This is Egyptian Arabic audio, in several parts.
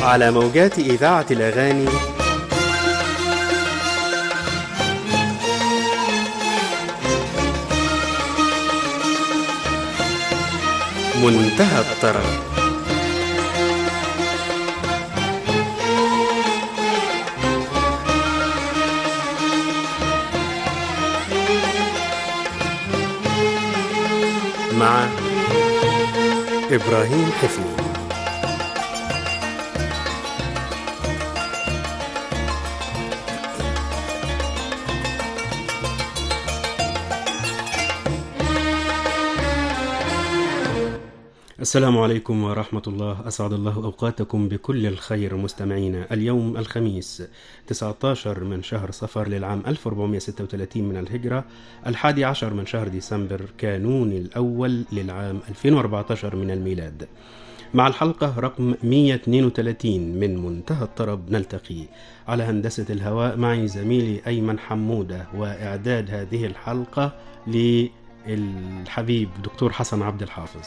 على موجات إذاعة الأغاني منتهى الطرب مع إبراهيم حفني السلام عليكم ورحمة الله أسعد الله أوقاتكم بكل الخير مستمعينا اليوم الخميس 19 من شهر صفر للعام 1436 من الهجرة الحادي عشر من شهر ديسمبر كانون الأول للعام 2014 من الميلاد مع الحلقة رقم 132 من منتهى الطرب نلتقي على هندسة الهواء معي زميلي أيمن حمودة وإعداد هذه الحلقة للحبيب دكتور حسن عبد الحافظ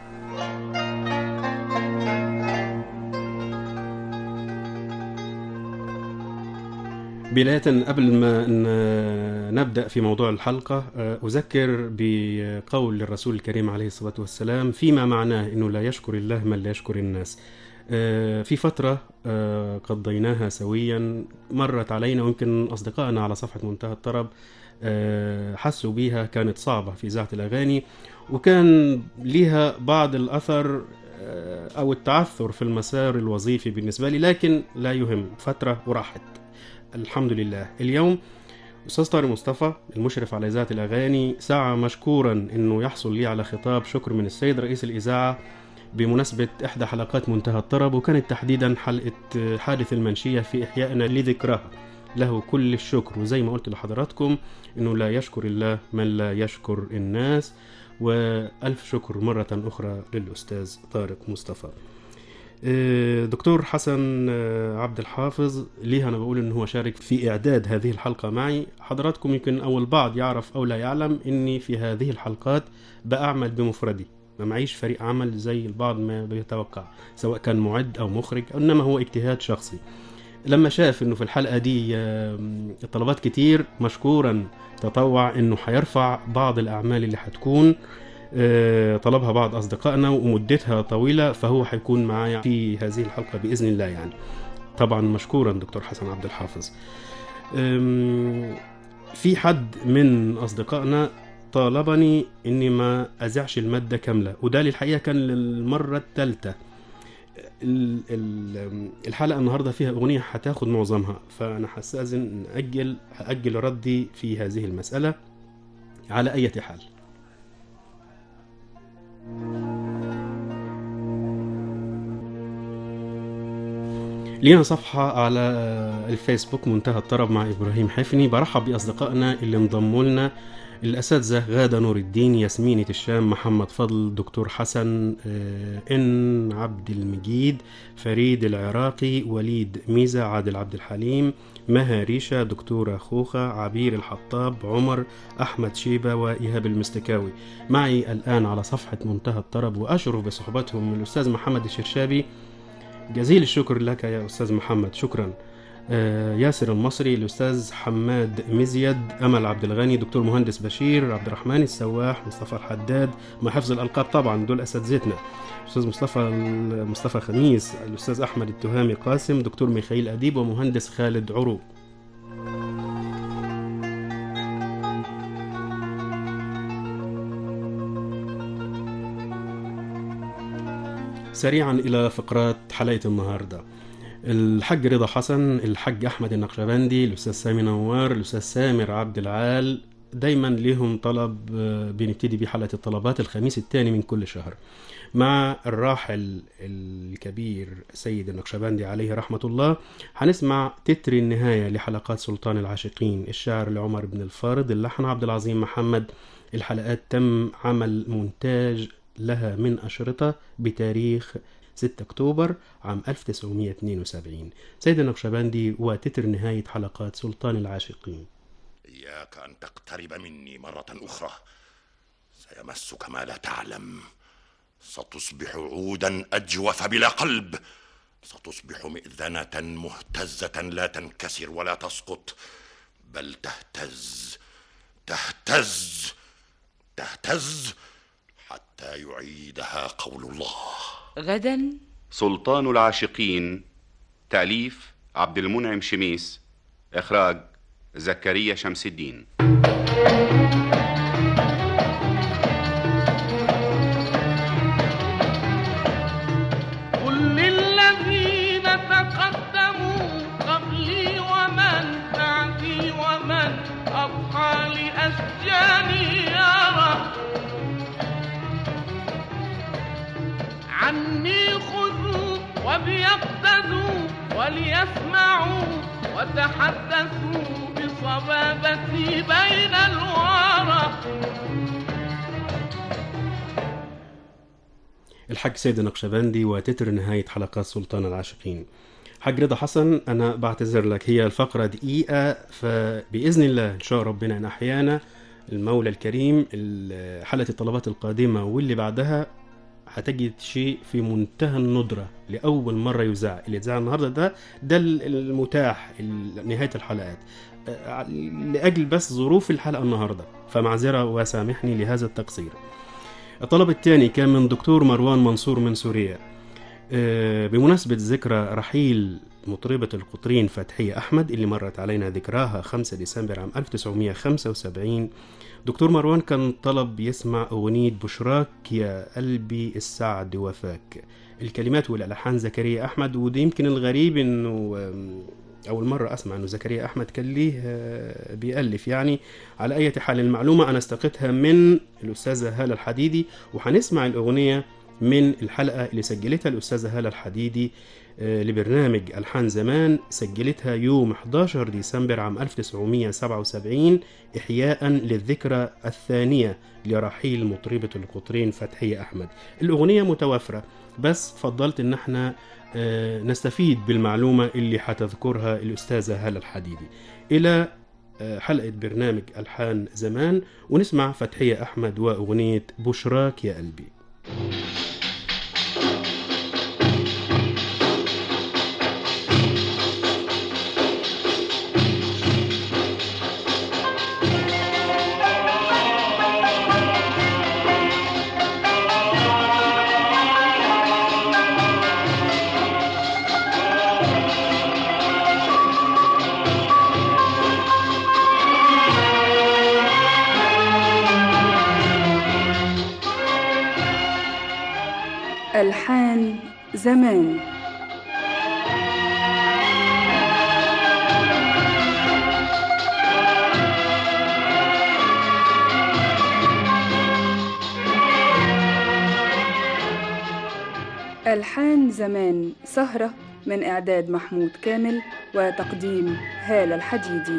بداية قبل ما ن- نبدأ في موضوع الحلقة آه، أذكر بقول الرسول الكريم عليه الصلاة والسلام فيما معناه أنه لا يشكر الله من لا يشكر الناس آه، في فترة آه، قضيناها سويا مرت علينا ويمكن أصدقائنا على صفحة منتهى الطرب آه، حسوا بيها كانت صعبة في إذاعة الأغاني وكان ليها بعض الأثر آه، أو التعثر في المسار الوظيفي بالنسبة لي لكن لا يهم فترة وراحت الحمد لله اليوم أستاذ طارق مصطفى المشرف على إذاعة الأغاني سعى مشكورا أنه يحصل لي على خطاب شكر من السيد رئيس الإذاعة بمناسبة إحدى حلقات منتهى الطرب وكانت تحديدا حلقة حادث المنشية في إحيائنا لذكرها له كل الشكر وزي ما قلت لحضراتكم أنه لا يشكر الله من لا يشكر الناس وألف شكر مرة أخرى للأستاذ طارق مصطفى آه، دكتور حسن آه، عبد الحافظ ليه أنا بقول إن هو شارك في إعداد هذه الحلقة معي حضراتكم يمكن أول بعض يعرف أو لا يعلم إني في هذه الحلقات بأعمل بمفردي ما معيش فريق عمل زي البعض ما بيتوقع سواء كان معد أو مخرج إنما هو اجتهاد شخصي لما شاف إنه في الحلقة دي آه، الطلبات كتير مشكورا تطوع إنه هيرفع بعض الأعمال اللي هتكون آه، طلبها بعض أصدقائنا ومدتها طويلة فهو هيكون معايا في هذه الحلقة بإذن الله يعني طبعا مشكورا دكتور حسن عبد الحافظ أم، في حد من أصدقائنا طالبني إني ما أذيعش المادة كاملة وده للحقيقة كان للمرة الثالثة ال- ال- الحلقة النهاردة فيها أغنية هتاخد معظمها فأنا هستأذن نأجل هأجل ردي في هذه المسألة على أي حال لينا صفحة على الفيسبوك منتهى الطرب مع إبراهيم حفني برحب بأصدقائنا اللي انضموا لنا الأساتذة غادة نور الدين ياسمينة الشام محمد فضل دكتور حسن آه، إن عبد المجيد فريد العراقي وليد ميزة عادل عبد الحليم مها ريشة دكتورة خوخة عبير الحطاب عمر أحمد شيبة وإيهاب المستكاوي معي الآن على صفحة منتهى الطرب وأشرف بصحبتهم من الأستاذ محمد الشرشابي جزيل الشكر لك يا أستاذ محمد شكرا آه، ياسر المصري الأستاذ حماد مزيد أمل عبد الغني دكتور مهندس بشير عبد الرحمن السواح مصطفى الحداد مع حفظ الألقاب طبعا دول أساتذتنا أستاذ مصطفى مصطفى خميس الأستاذ أحمد التهامي قاسم دكتور ميخائيل أديب ومهندس خالد عروق سريعا إلى فقرات حلقة النهاردة الحاج رضا حسن الحاج أحمد النقشبندي الأستاذ سامي نوار الأستاذ سامر عبد العال دايما ليهم طلب آه، بنبتدي بيه حلقة الطلبات الخميس الثاني من كل شهر مع الراحل الكبير سيد النقشبندي عليه رحمة الله هنسمع تتر النهاية لحلقات سلطان العاشقين الشاعر لعمر بن الفارض اللحن عبد العظيم محمد الحلقات تم عمل مونتاج لها من أشرطة بتاريخ 6 أكتوبر عام 1972 سيد النقشبندي وتتر نهاية حلقات سلطان العاشقين إياك أن تقترب مني مرة أخرى سيمسك ما لا تعلم ستصبح عودا أجوف بلا قلب ستصبح مئذنة مهتزة لا تنكسر ولا تسقط بل تهتز تهتز تهتز حتى يعيدها قول الله غدا سلطان العاشقين تأليف عبد المنعم شميس إخراج زكريا شمس الدين قل للذين تقدموا قبلي ومن بعدي ومن أضحى لأشجاني يرى عني خذوا وبيقتدوا وليسمعوا وتحدثوا بصبابتي بين الورى الحاج سيد النقشبندي وتتر نهاية حلقات سلطان العاشقين حاج رضا حسن أنا بعتذر لك هي الفقرة دقيقة فبإذن الله إن شاء ربنا إن أحيانا المولى الكريم ال- حلقة الطلبات القادمة واللي بعدها هتجد شيء في منتهى الندرة لأول مرة يذاع اللي اتذاع النهاردة ده ده المتاح ال- نهاية الحلقات آه، لأجل بس ظروف الحلقة النهاردة فمعذرة وسامحني لهذا التقصير الطلب الثاني كان من دكتور مروان منصور من سوريا آه، بمناسبة ذكرى رحيل مطربة القطرين فتحية أحمد اللي مرت علينا ذكراها 5 ديسمبر عام 1975 دكتور مروان كان طلب يسمع أغنية بشراك يا قلبي السعد وفاك الكلمات والألحان زكريا أحمد وده يمكن الغريب إنه آم، أول مرة أسمع إنه زكريا أحمد كان ليه آه، بيألف يعني على أي حال المعلومة أنا استقيتها من الأستاذة هالة الحديدي وهنسمع الأغنية من الحلقة اللي سجلتها الأستاذة هالة الحديدي آه، لبرنامج ألحان زمان سجلتها يوم 11 ديسمبر عام 1977 إحياء للذكرى الثانية لرحيل مطربة القطرين فتحية أحمد الأغنية متوافرة بس فضلت إن احنا آه، نستفيد بالمعلومة اللي هتذكرها الأستاذة هالة الحديدي إلى آه، حلقة برنامج ألحان زمان ونسمع فتحية أحمد وأغنية بشراك يا قلبي ألحان زمان ألحان زمان سهرة من إعداد محمود كامل وتقديم هالة الحديدي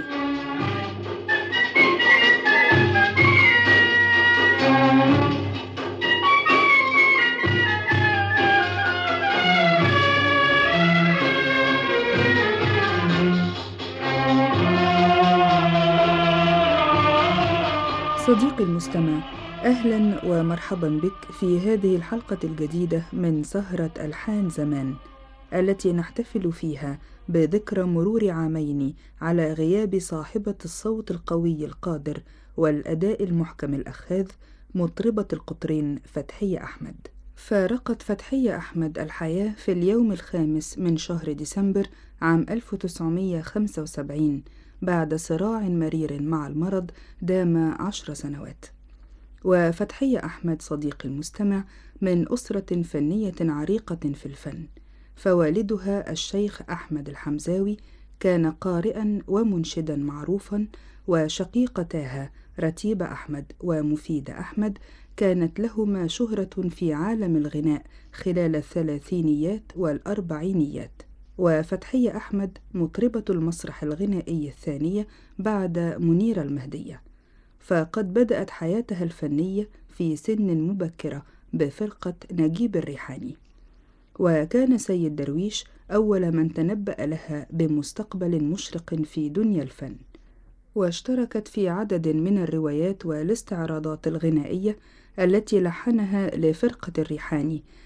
صديقي المستمع أهلا ومرحبا بك في هذه الحلقة الجديدة من سهرة ألحان زمان التي نحتفل فيها بذكرى مرور عامين على غياب صاحبة الصوت القوي القادر والأداء المحكم الأخاذ مطربة القطرين فتحية أحمد فارقت فتحية أحمد الحياة في اليوم الخامس من شهر ديسمبر عام 1975 بعد صراع مرير مع المرض دام عشر سنوات وفتحية أحمد صديقي المستمع من أسرة فنية عريقة في الفن فوالدها الشيخ أحمد الحمزاوي كان قارئا ومنشدا معروفا وشقيقتاها رتيبة أحمد ومفيدة أحمد كانت لهما شهرة في عالم الغناء خلال الثلاثينيات والأربعينيات وفتحية أحمد مطربة المسرح الغنائي الثانية بعد منيرة المهدية فقد بدأت حياتها الفنية في سن مبكرة بفرقة نجيب الريحاني وكان سيد درويش أول من تنبأ لها بمستقبل مشرق في دنيا الفن واشتركت في عدد من الروايات والاستعراضات الغنائية التي لحنها لفرقة الريحاني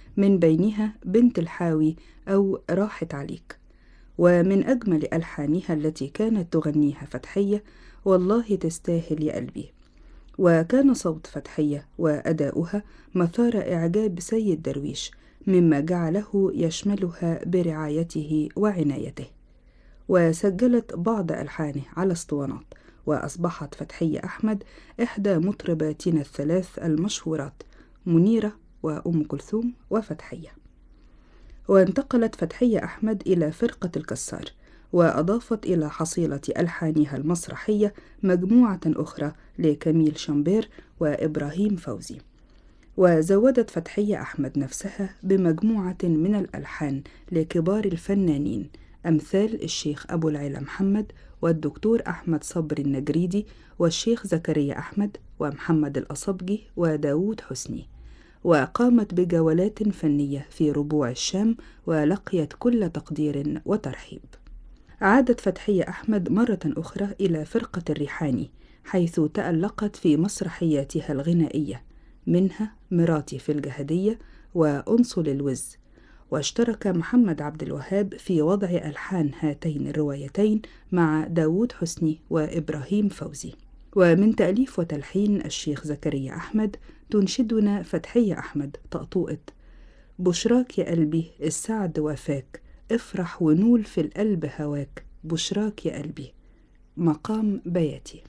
من بينها بنت الحاوي أو راحت عليك ومن أجمل ألحانها التي كانت تغنيها فتحية والله تستاهل يا قلبي وكان صوت فتحية وأداؤها مثار إعجاب سيد درويش مما جعله يشملها برعايته وعنايته وسجلت بعض ألحانه على اسطوانات وأصبحت فتحية أحمد إحدى مطرباتنا الثلاث المشهورات منيرة وأم كلثوم وفتحية وانتقلت فتحية أحمد إلى فرقة الكسار وأضافت إلى حصيلة ألحانها المسرحية مجموعة أخرى لكميل شامبير وإبراهيم فوزي وزودت فتحية أحمد نفسها بمجموعة من الألحان لكبار الفنانين أمثال الشيخ أبو العلا محمد والدكتور أحمد صبري النجريدي والشيخ زكريا أحمد ومحمد الأصبجي وداود حسني وقامت بجولات فنية في ربوع الشام ولقيت كل تقدير وترحيب عادت فتحية أحمد مرة أخرى إلى فرقة الريحاني حيث تألقت في مسرحياتها الغنائية منها مراتي في الجهدية وأنصل الوز واشترك محمد عبد الوهاب في وضع ألحان هاتين الروايتين مع داود حسني وإبراهيم فوزي ومن تأليف وتلحين الشيخ زكريا أحمد تنشدنا فتحية أحمد طقطوقة بشراك يا قلبي السعد وفاك افرح ونول في القلب هواك بشراك يا قلبي مقام بياتي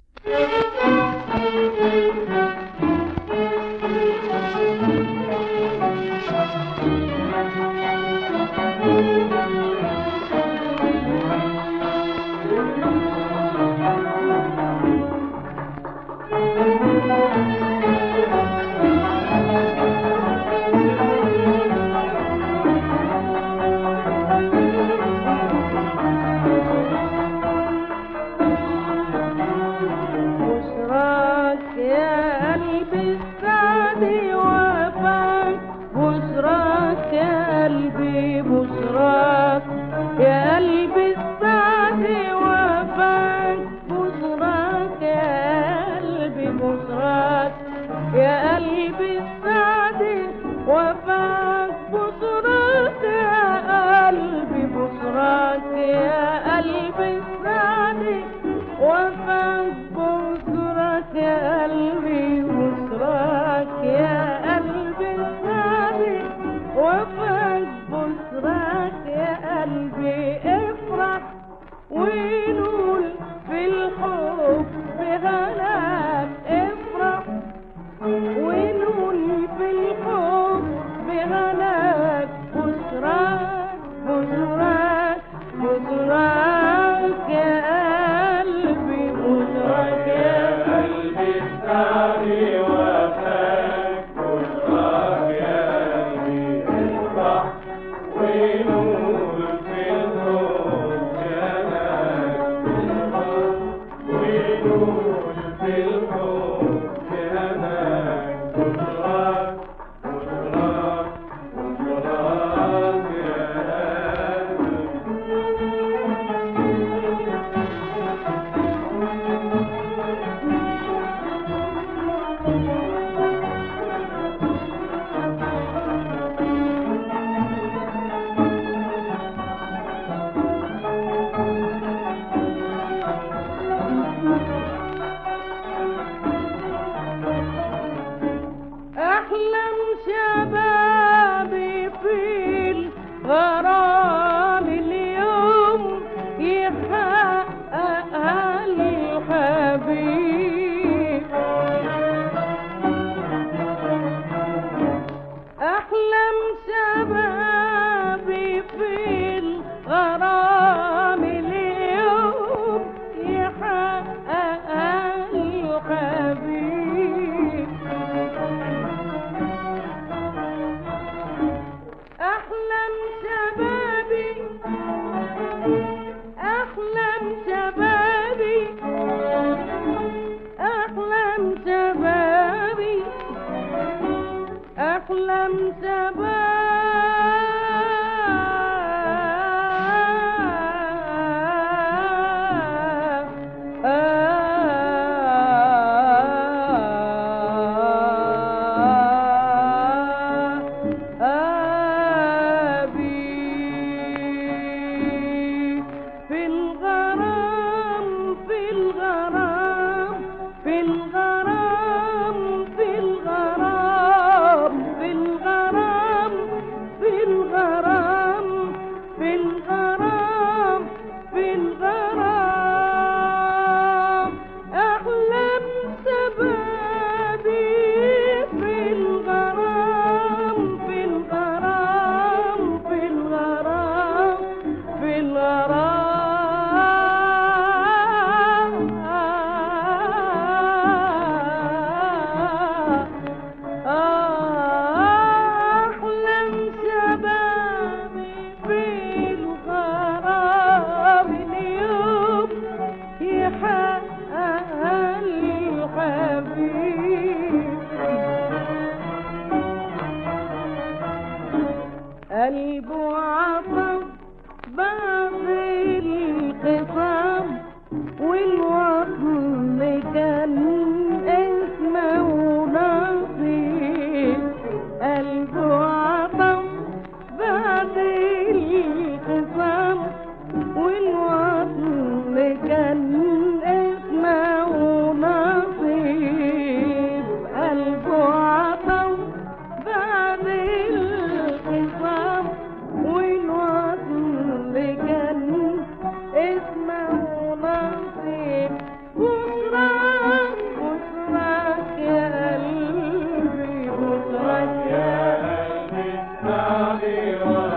بشراك يا قلبي السعد وفاك بشراك يا قلبي بشراك يا قلبي السعد وفاك بشراك يا قلبي بشراك يا قلبي السعد وفاك بشراك يا قلبي بشراك يا قلبي السعد وفاك بشراك يا قلبي بشراك يا قلبي السعد وفاك بشراك يا قلبي افرح ونقول في الحب بغلاك افرح ونقول في الحب بغلاك بشراك بشراك بشراك قلبه عطف بعد الخصام والوصل كان اسمه نصيب قلبه عطف بعد الخصام والوصل كان اسمه نصيب قلبه عطف بعد الخصام والوصل كان اسمه نصيب بشراك بشراك يا قلبي بشراك يا قلبي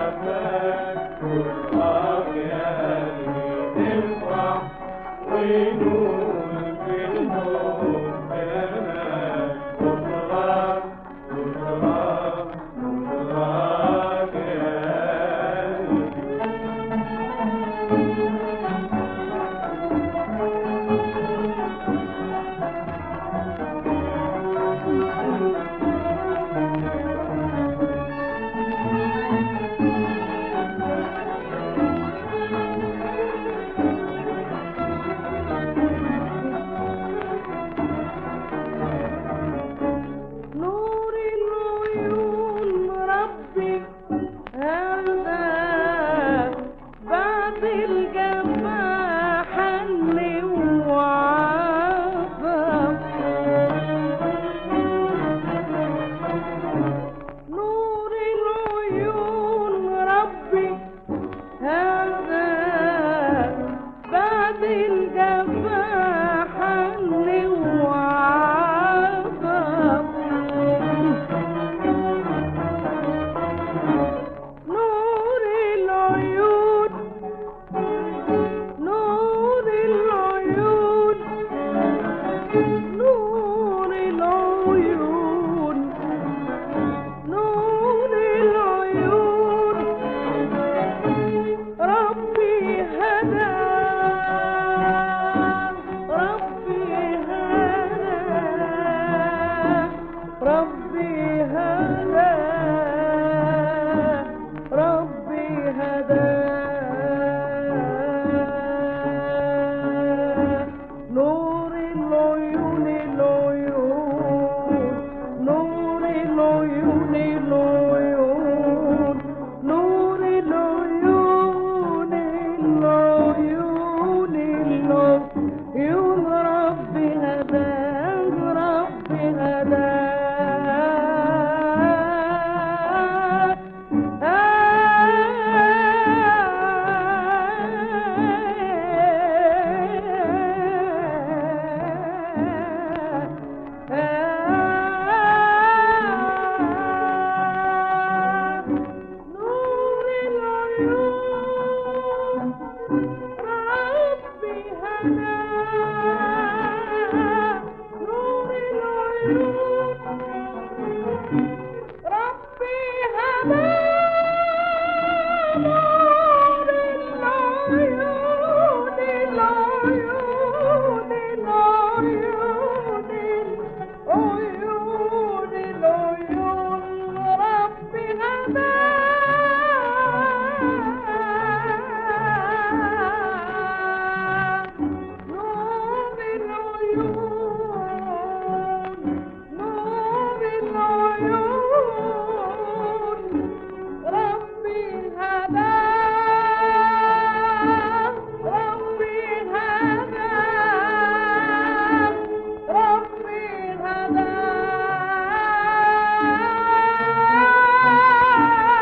نور العيون ربي هذا بعد الجفا حن وعطف نور العيون ربي هذا بعد الجفا حن وعطف نور العيون نور العيون نور العيون نور العيون ربي هدى ربي هدى ربي هدى ربي هدى نور العيون العيون نور العيون العيون نور العيون العيون العيون ربي هدى ربي هدى نور العيون ربي هدى نور العيون ربي هدى نور العيون العيون العيون العيون العيون ربي هدى نور العيون نور العيون ربي هدى ربي هدى ربي هدى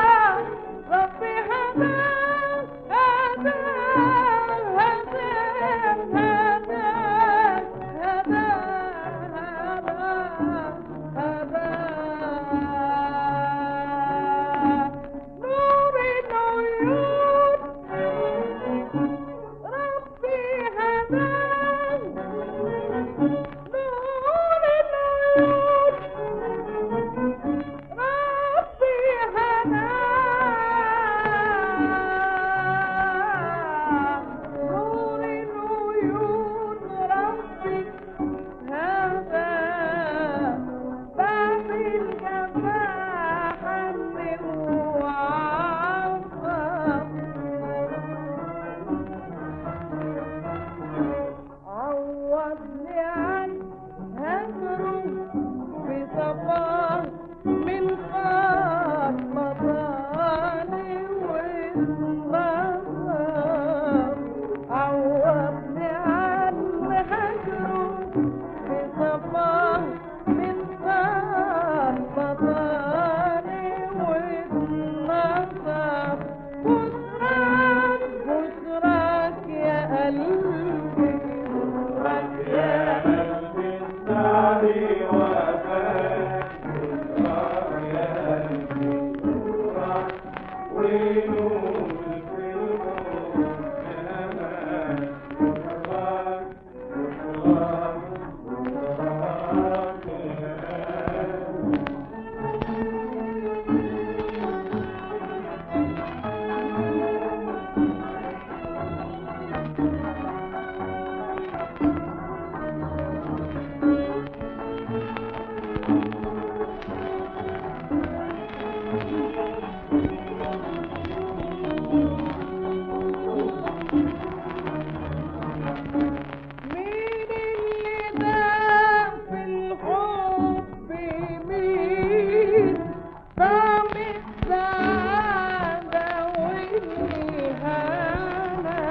مين اللي دام في الحب مين طعم السعادة والإهانة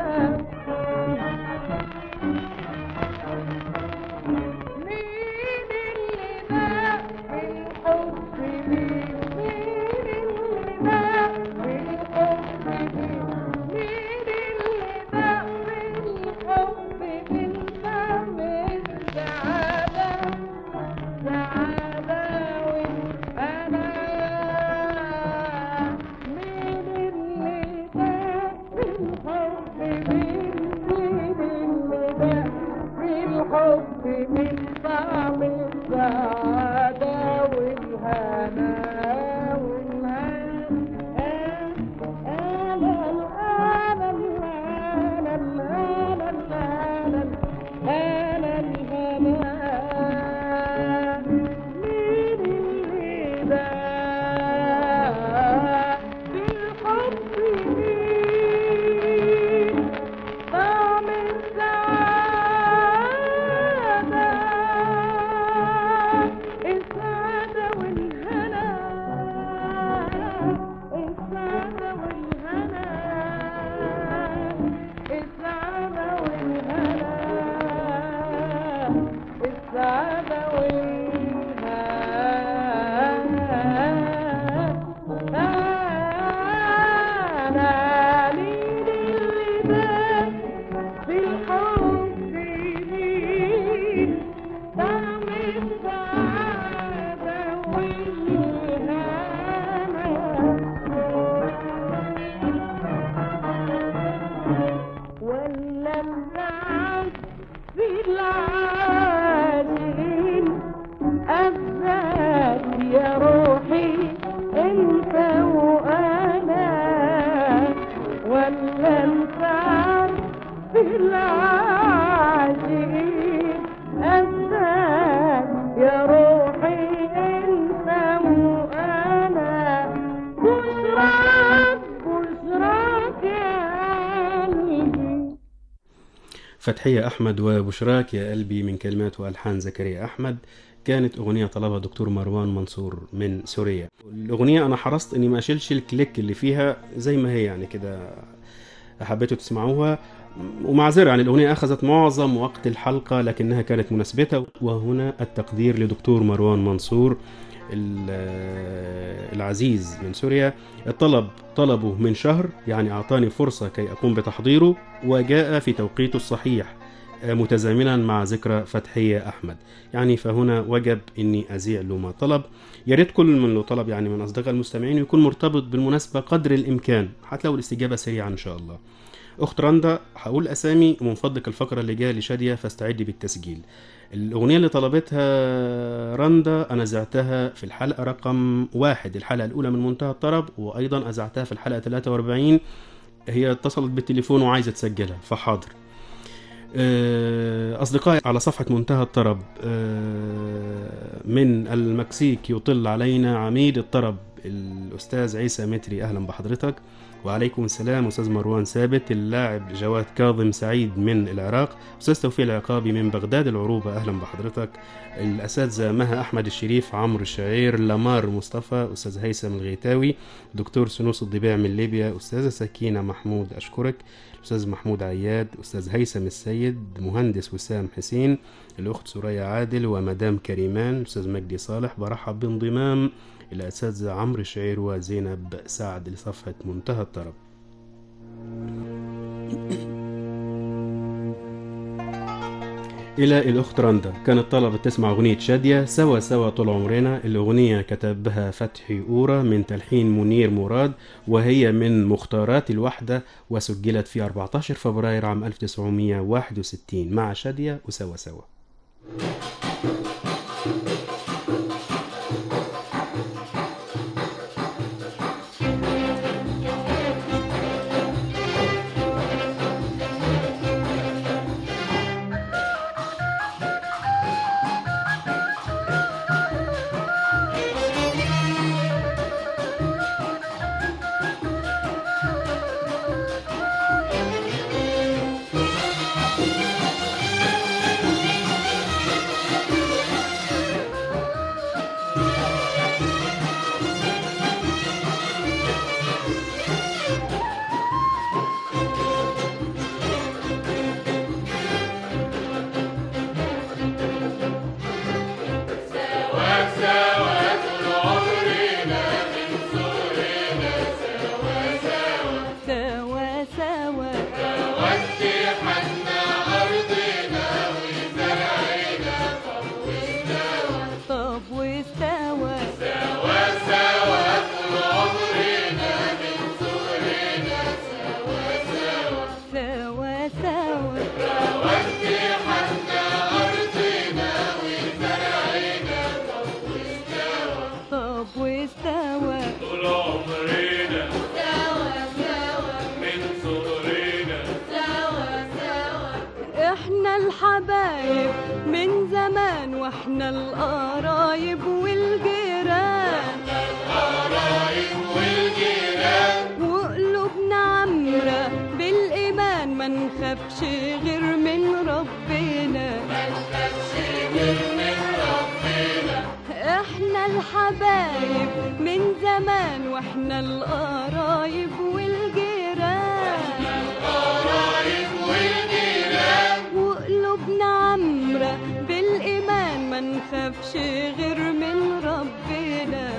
مين اللي دام في الحب مين مين اللي دام في الحب مين مين اللي دام في الحب من فم السعادة سعادة وأنا مين اللي دام في الحب مين مين اللي دام في الحب من طعم السعادة والهنا طعم السعادة السعادة والهنا السعادة والهنا السعادة والهنا السعادة والهنا مين اللي بات في الحب مين طعم السعادة والهنا ولا الزعل في العاشقين أبداك يا روحي انت وانا ولا الزعل في العاشقين أبداك يا روحي انت وانا بشراك بشراك يا قلبي فتحية أحمد وبشراك يا قلبي من كلمات وألحان زكريا أحمد كانت أغنية طلبها دكتور مروان منصور من سوريا الأغنية أنا حرصت إني ما أشيلش الكليك اللي فيها زي ما هي يعني كده حبيتوا تسمعوها ومعذرة يعني الأغنية أخذت معظم وقت الحلقة لكنها كانت مناسبتها وهنا التقدير لدكتور مروان منصور ال- العزيز من سوريا الطلب طلبه من شهر يعني أعطاني فرصة كي أقوم بتحضيره وجاء في توقيته الصحيح آه، متزامنا مع ذكرى فتحية أحمد يعني فهنا وجب أني أذيع له ما طلب يا ريت كل من له طلب يعني من أصدقاء المستمعين يكون مرتبط بالمناسبة قدر الإمكان هتلاقوا الاستجابة سريعة إن شاء الله أخت رندا هقول أسامي ومن فضلك الفقرة اللي جاية لشادية فاستعدي بالتسجيل الأغنية اللي طلبتها رندا أنا زعتها في الحلقة رقم واحد الحلقة الأولى من منتهى الطرب وأيضا أذعتها في الحلقة 43 هي اتصلت بالتليفون وعايزة تسجلها فحاضر آه، أصدقائي على صفحة منتهى الطرب آه، من المكسيك يطل علينا عميد الطرب الأستاذ عيسى متري أهلا بحضرتك وعليكم السلام أستاذ مروان ثابت اللاعب جواد كاظم سعيد من العراق أستاذ توفيق العقابي من بغداد العروبة أهلا بحضرتك الأساتذة مها أحمد الشريف عمرو الشعير لامار مصطفى أستاذ هيثم الغيتاوي دكتور سنوس الضبيع من ليبيا أستاذة سكينة محمود أشكرك الأستاذ محمود عياد أستاذ هيثم السيد مهندس وسام حسين الأخت سوريا عادل ومدام كريمان الأستاذ مجدي صالح برحب بانضمام الأساتذة عمرو الشعير وزينب سعد لصفحة منتهى الطرب إلى الأخت رندا كانت طلبت تسمع أغنية شادية سوا سوا طول عمرنا الأغنية كتبها فتحي أورا من تلحين منير مراد وهي من مختارات الوحدة وسجلت في 14 فبراير عام 1961 مع شادية وسوا سوا سوا سوا طب واستوى سوا سوا طب واستوى طول عمرنا من صغرنا احنا الحبايب من زمان واحنا القرايب والجيران وقلوبنا عمرة بالإيمان ما نخافش غير من ربنا احنا الحبايب من زمان واحنا القرايب والجيران وقلوبنا عمرة بالإيمان ما نخافش غير من ربنا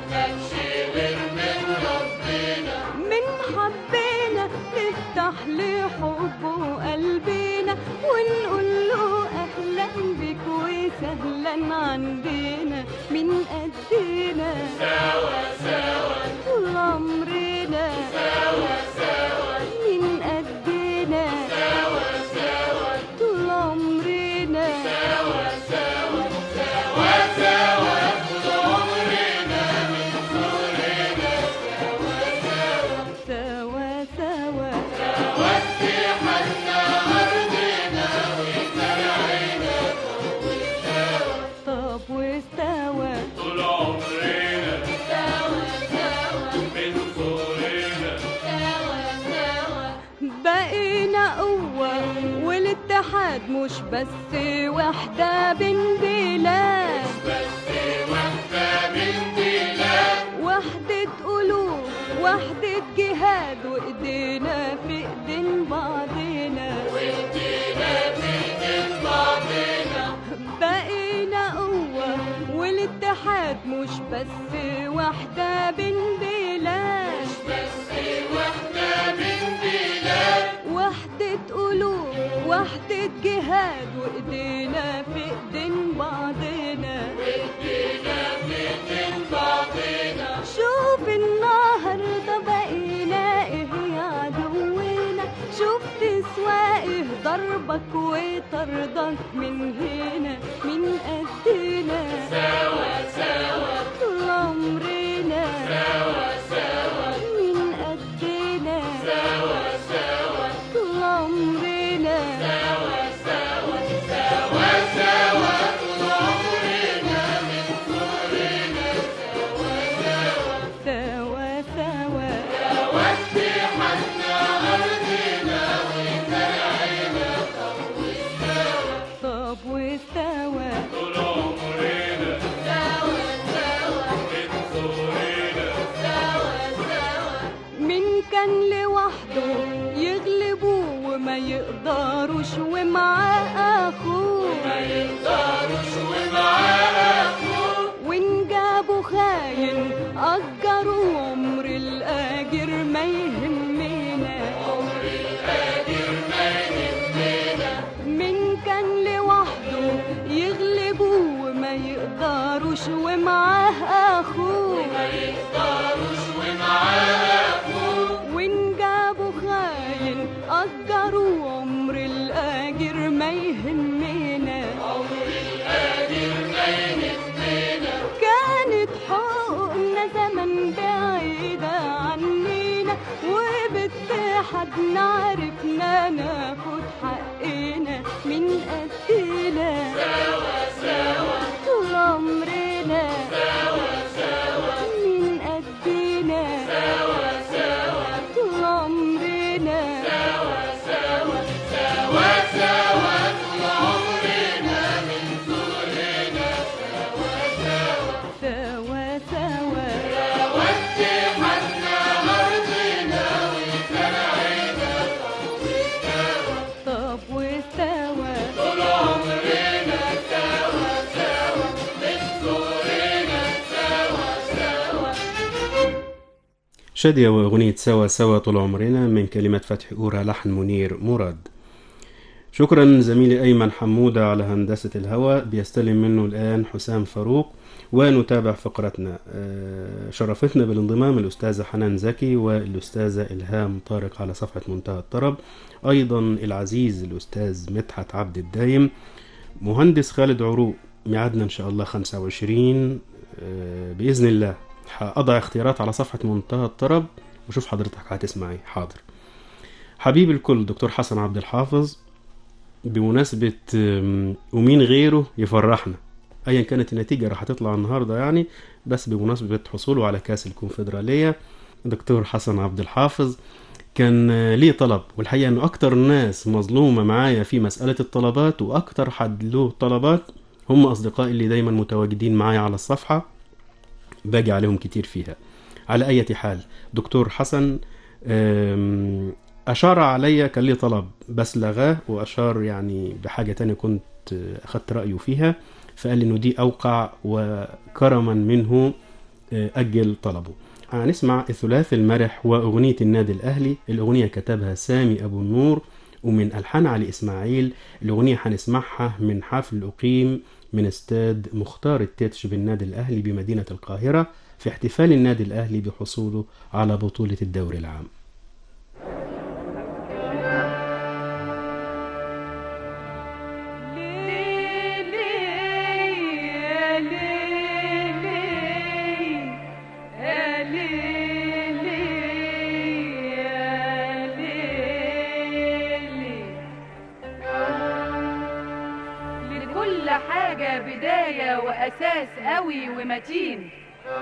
من حبنا نفتح لحبه قلبنا ونقول له أهلا بك وسهلا عندنا من قدنا سوا سوا طول عمرنا سوا سوا من قدنا سوا سوا طول عمرنا سوا سوا سوا سوا طول عمرنا من صغرنا سوا سوا سوا طب واستوى طول عمرنا من صغرنا بقينا قوة والاتحاد مش بس وحدة بين بلاد وحدة قلوب وحدة جهاد وايدينا في ايدين بعضنا بقينا قوة والاتحاد مش بس وحدة بين بلاد وحدة قلوب وحدة جهاد وايدينا في ايدين بعضنا شوف النهاردة بقينا ايه يا عدونا شوف تسوى ايه ضربك وطردك من هنا من قدنا سوا سوا طول عمرنا سوا سوا من قدنا سوا سوا طول عمرنا سوا سوا سوا سوا طول عمرنا من صغرنا سوا سوا طب واستوى طول عمرنا من صغرنا من كان لوحده يغلبوه وما يقدروش ومعاه اخوه ما يقدروش ومعاه اخوه وان جابوا خاين اجروا عمر الاجر ما يهمنا عمر الاجر ما يهمنا من كان لوحده اتحدنا عرفنا ناخد حقنا من قدنا سوا سوا طول عمرنا سوا سوا من قدنا سوا سوا طول عمرنا سوا سوا سوا سوا طول عمرنا من صغرنا سوا سوا سوا سوا طب واستوى طول عمرنا سوا سوا من صغرنا سوا سوا شادية وأغنية سوا سوا طول عمرنا من كلمات فتحي أورا لحن منير مراد شكرا زميلي أيمن حمودة على هندسة الهواء بيستلم منه الآن حسام فاروق ونتابع فقرتنا آه، شرفتنا بالانضمام الأستاذة حنان زكي والأستاذة إلهام طارق على صفحة منتهى الطرب أيضا العزيز الأستاذ مدحت عبد الدايم مهندس خالد عروق ميعادنا إن شاء الله 25 آه، بإذن الله هأضع اختيارات على صفحة منتهى الطرب وشوف حضرتك هتسمعي حاضر حبيب الكل دكتور حسن عبد الحافظ بمناسبة أم، ومين غيره يفرحنا ايا كانت النتيجة راح تطلع النهاردة يعني بس بمناسبة حصوله على كاس الكونفدرالية دكتور حسن عبد الحافظ كان آه، ليه طلب والحقيقة انه اكتر ناس مظلومة معايا في مسألة الطلبات واكتر حد له طلبات هم اصدقائي اللي دايما متواجدين معايا على الصفحة باجي عليهم كتير فيها على أي حال دكتور حسن أم، أشار عليا كان لي طلب بس لغاه وأشار يعني بحاجة تانية كنت أخدت رأيه فيها فقال لي إنه دي أوقع وكرما منه أه، أجل طلبه هنسمع الثلاث المرح وأغنية النادي الأهلي الأغنية كتبها سامي أبو النور ومن ألحان علي إسماعيل الأغنية هنسمعها من حفل أقيم من استاد مختار التتش بالنادي الأهلي بمدينة القاهرة في احتفال النادي الأهلي بحصوله على بطولة الدوري العام لكل حاجة بداية وأساس قوي ومتين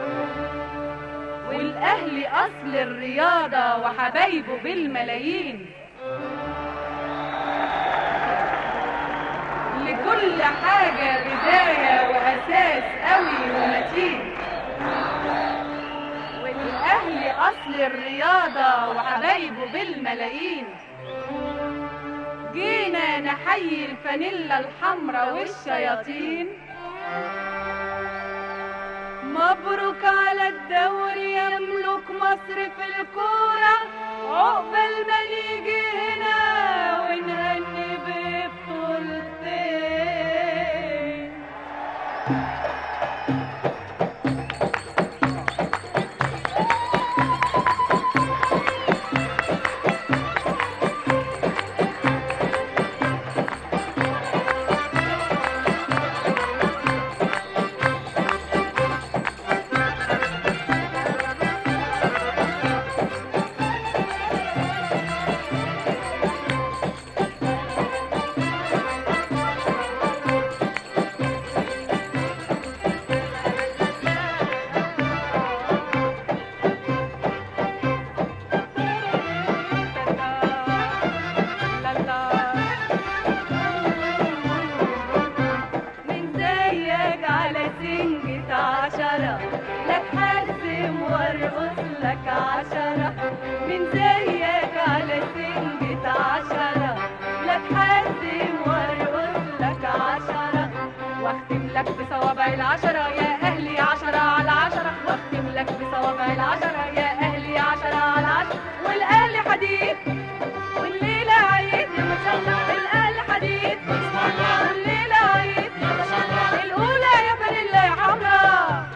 والأهلي أصل الرياضة وحبايبه بالملايين لكل حاجة بداية وأساس قوي ومتين والأهلي أصل الرياضة وحبايبه بالملايين جينا نحيي الفانيلا الحمرا والشياطين مبروك على الدوري يملك مصر في الكورة عقبال ما نيجي هنا ونغني ببطولتين من زيك على سنجة عشرة لك حزم وارقص لك عشرة من زيك على سنجة عشرة لك حزم وارقص لك عشرة واختم لك بصوابع العشرة يا أهلي عشرة على عشرة واختم لك بصوابع العشرة يا أهلي عشرة على عشرة والأهلي حديد والليلة عيد الأهلي حديد والليلة عيد الأولى يا فانيلا يا حمرا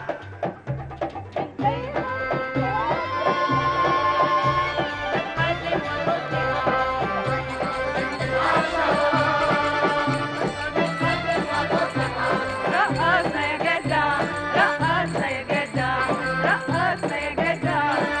رقصنا يا جدع رقصنا يا جدع رقصنا يا جدع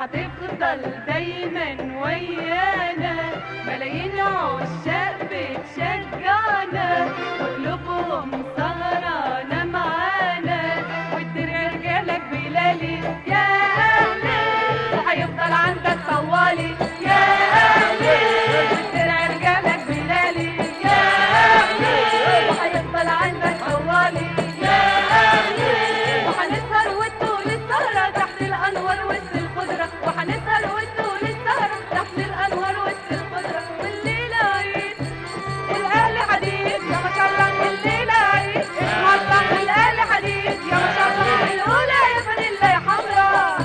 هتفضل دايما ويانا ملايين عشاق بتشجعنا وقلوبهم سهرانة معانا والدرع رجالك بلالي يا أهلي وهيفضل عندك طوالي يا أهلي والدرع رجالك بلالي يا أهلي وهيفضل عندك طوالي يا أهلي وهنسهر والطول السهرة تحت الأنوار وسط الخضرة وهنسهر والطول السهرة تحت الأنوار وسط الخضرة والليلة عيد الأهل حديد يا ما شاء الله الليلة عيد اسم الله الأهل حديد يا ما شاء الله الأولى يا فانيلا يا حمرا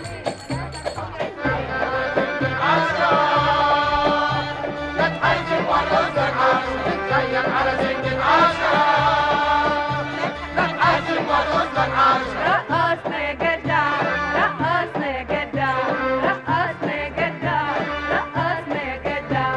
رقصنا يا جدع رقصنا يا جدع رقصنا يا جدع رقصنا يا جدع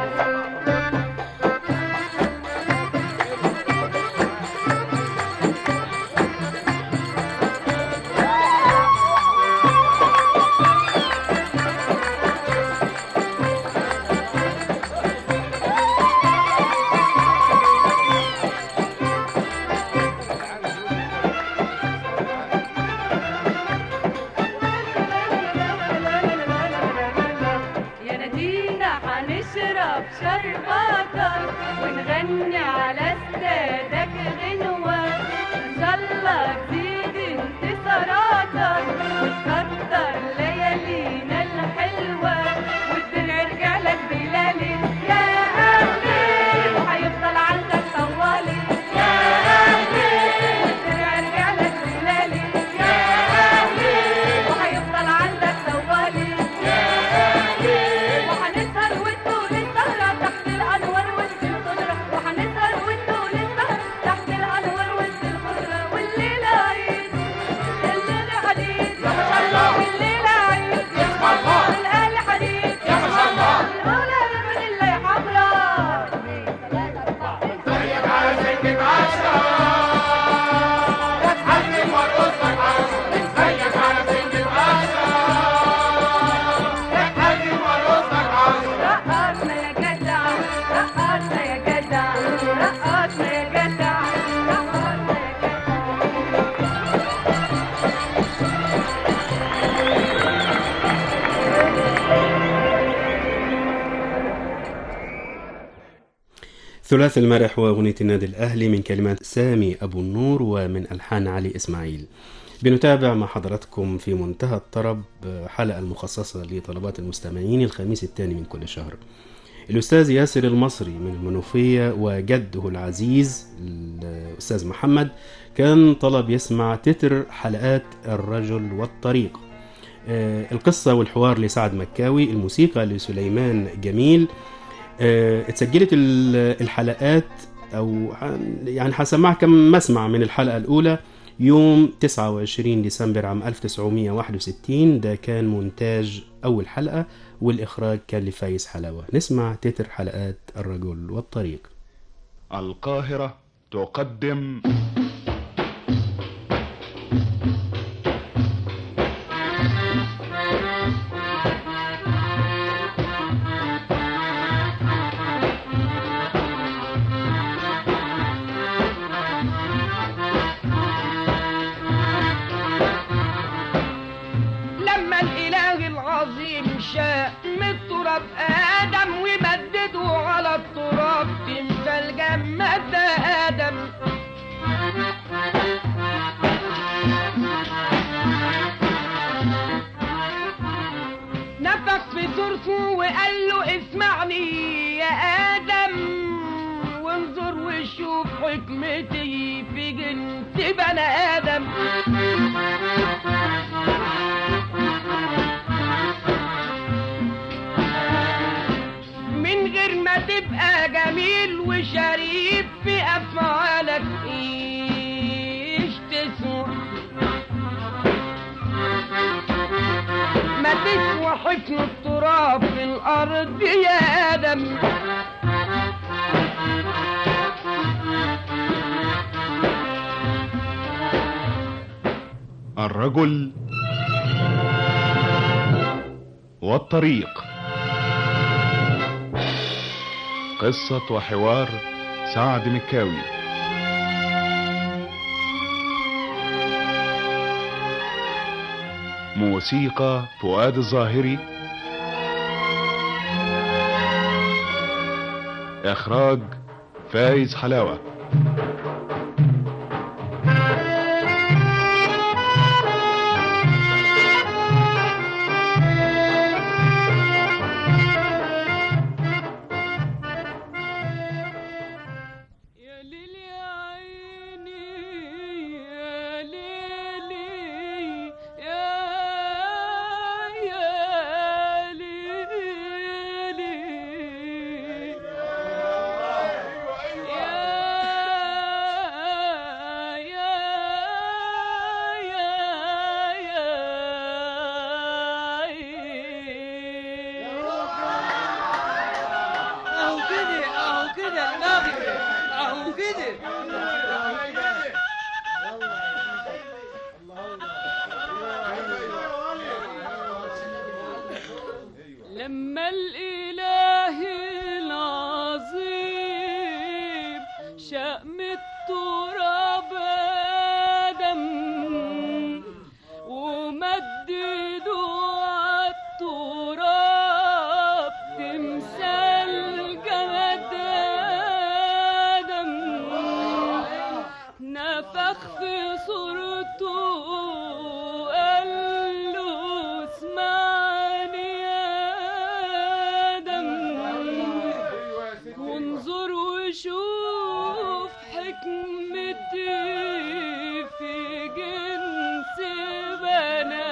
يا نادينا هنشرب شرباتك ونغني على استادك غنوة ان شاء الله تزيد انتصاراتك وتكتر ليالينا الحلوة والدرع رجالك بلالي يا أهلي وهيفضل عندك طوالي يا أهلي والدرع رجالك بلالي يا أهلي وهيفضل عندك طوالي وهنسهر والطول السهرة تحت الأنوار وسط الخضرة وهنسهر والطول السهرة تحت الأنوار وسط الخضرة والليلة عيد الليلة حديد يا ما شاء الله والليلة عيد يا ما شاء الله الأهل حديد يا ما شاء الله الأولى يا فانيلا يا حمرا رقصنا يا جدع رقصنا يا جدع رقصنا يا جدع رقصنا يا جدع ثلاث المرح وأغنية النادي الأهلي من كلمات سامي أبو النور ومن ألحان علي إسماعيل بنتابع مع حضراتكم في منتهى الطرب حلقة المخصصة لطلبات المستمعين الخميس الثاني من كل شهر الأستاذ ياسر المصري من المنوفية وجده العزيز الأستاذ محمد كان طلب يسمع تتر حلقات الرجل والطريق آه، القصة والحوار لسعد مكاوي الموسيقى لسليمان جميل آه، اتسجلت ال- الحلقات او ح- يعني هسمعها كم مسمع من الحلقه الاولى يوم 29 ديسمبر عام 1961 ده كان مونتاج اول حلقه والاخراج كان لفايز حلاوه نسمع تتر حلقات الرجل والطريق القاهرة تقدم لما الاله العظيم شاء من التراب ادم ومدده على التراب تمثال جمد ادم نفخ في صورته وقال له اسمعني يا ادم وانظر وشوف حكمتي في جنس بني ادم من غير ما تبقى جميل وشريف في افعالك ايش تسوى ما تسوى حفن التراب في الارض يا ادم الرجل والطريق قصة وحوار سعد مكاوي موسيقى فؤاد الظاهري إخراج فايز حلاوة يا ليل يا عيني يا ليلي يا يا ليلي يا يا يا يا اهو كده اهو كده النغمة اهو كده لما الإله العظيم شأم التراب آدم ومددوا عالتراب تمثال جماد آدم نفخ في صورته قال له اسمعني يا آدم وانظر وشوف حكمتي في جنس بني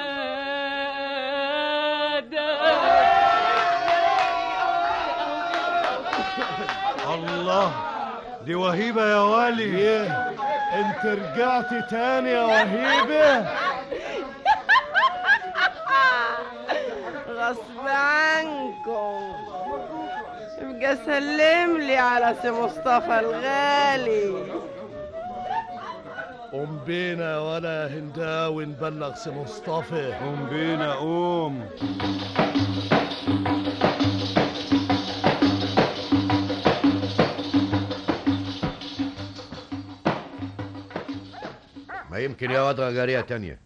آدم الله دي وهيبة يا والي انت رجعت تاني يا وهيبة غصب عنكم يبقى سلم لي على سي مصطفى الغالي قوم بينا ولا هنداوي نبلغ سي مصطفى قوم بينا قوم ما يمكن يا واد جارية تانية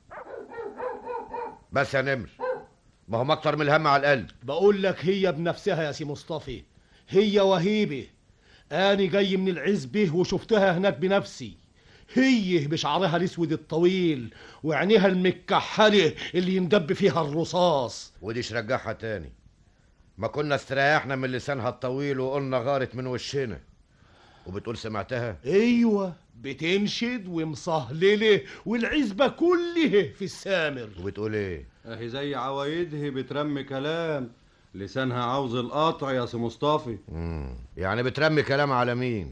بس يا نمر ما هم اكتر من الهم على القلب بقول لك هي بنفسها يا سي مصطفى هي وهيبة أنا جاي من العزبة وشفتها هناك بنفسي هي بشعرها الاسود الطويل وعينيها المكحلة اللي يندب فيها الرصاص وديش رجعها تاني ما كنا استريحنا من لسانها الطويل وقلنا غارت من وشنا وبتقول سمعتها ايوه بتنشد ومصهللة والعزبة كلها في السامر وبتقول ايه اهي زي عوايدها بترمي كلام لسانها عاوز القطع يا سي مصطفى مم. يعني بترمي كلام على مين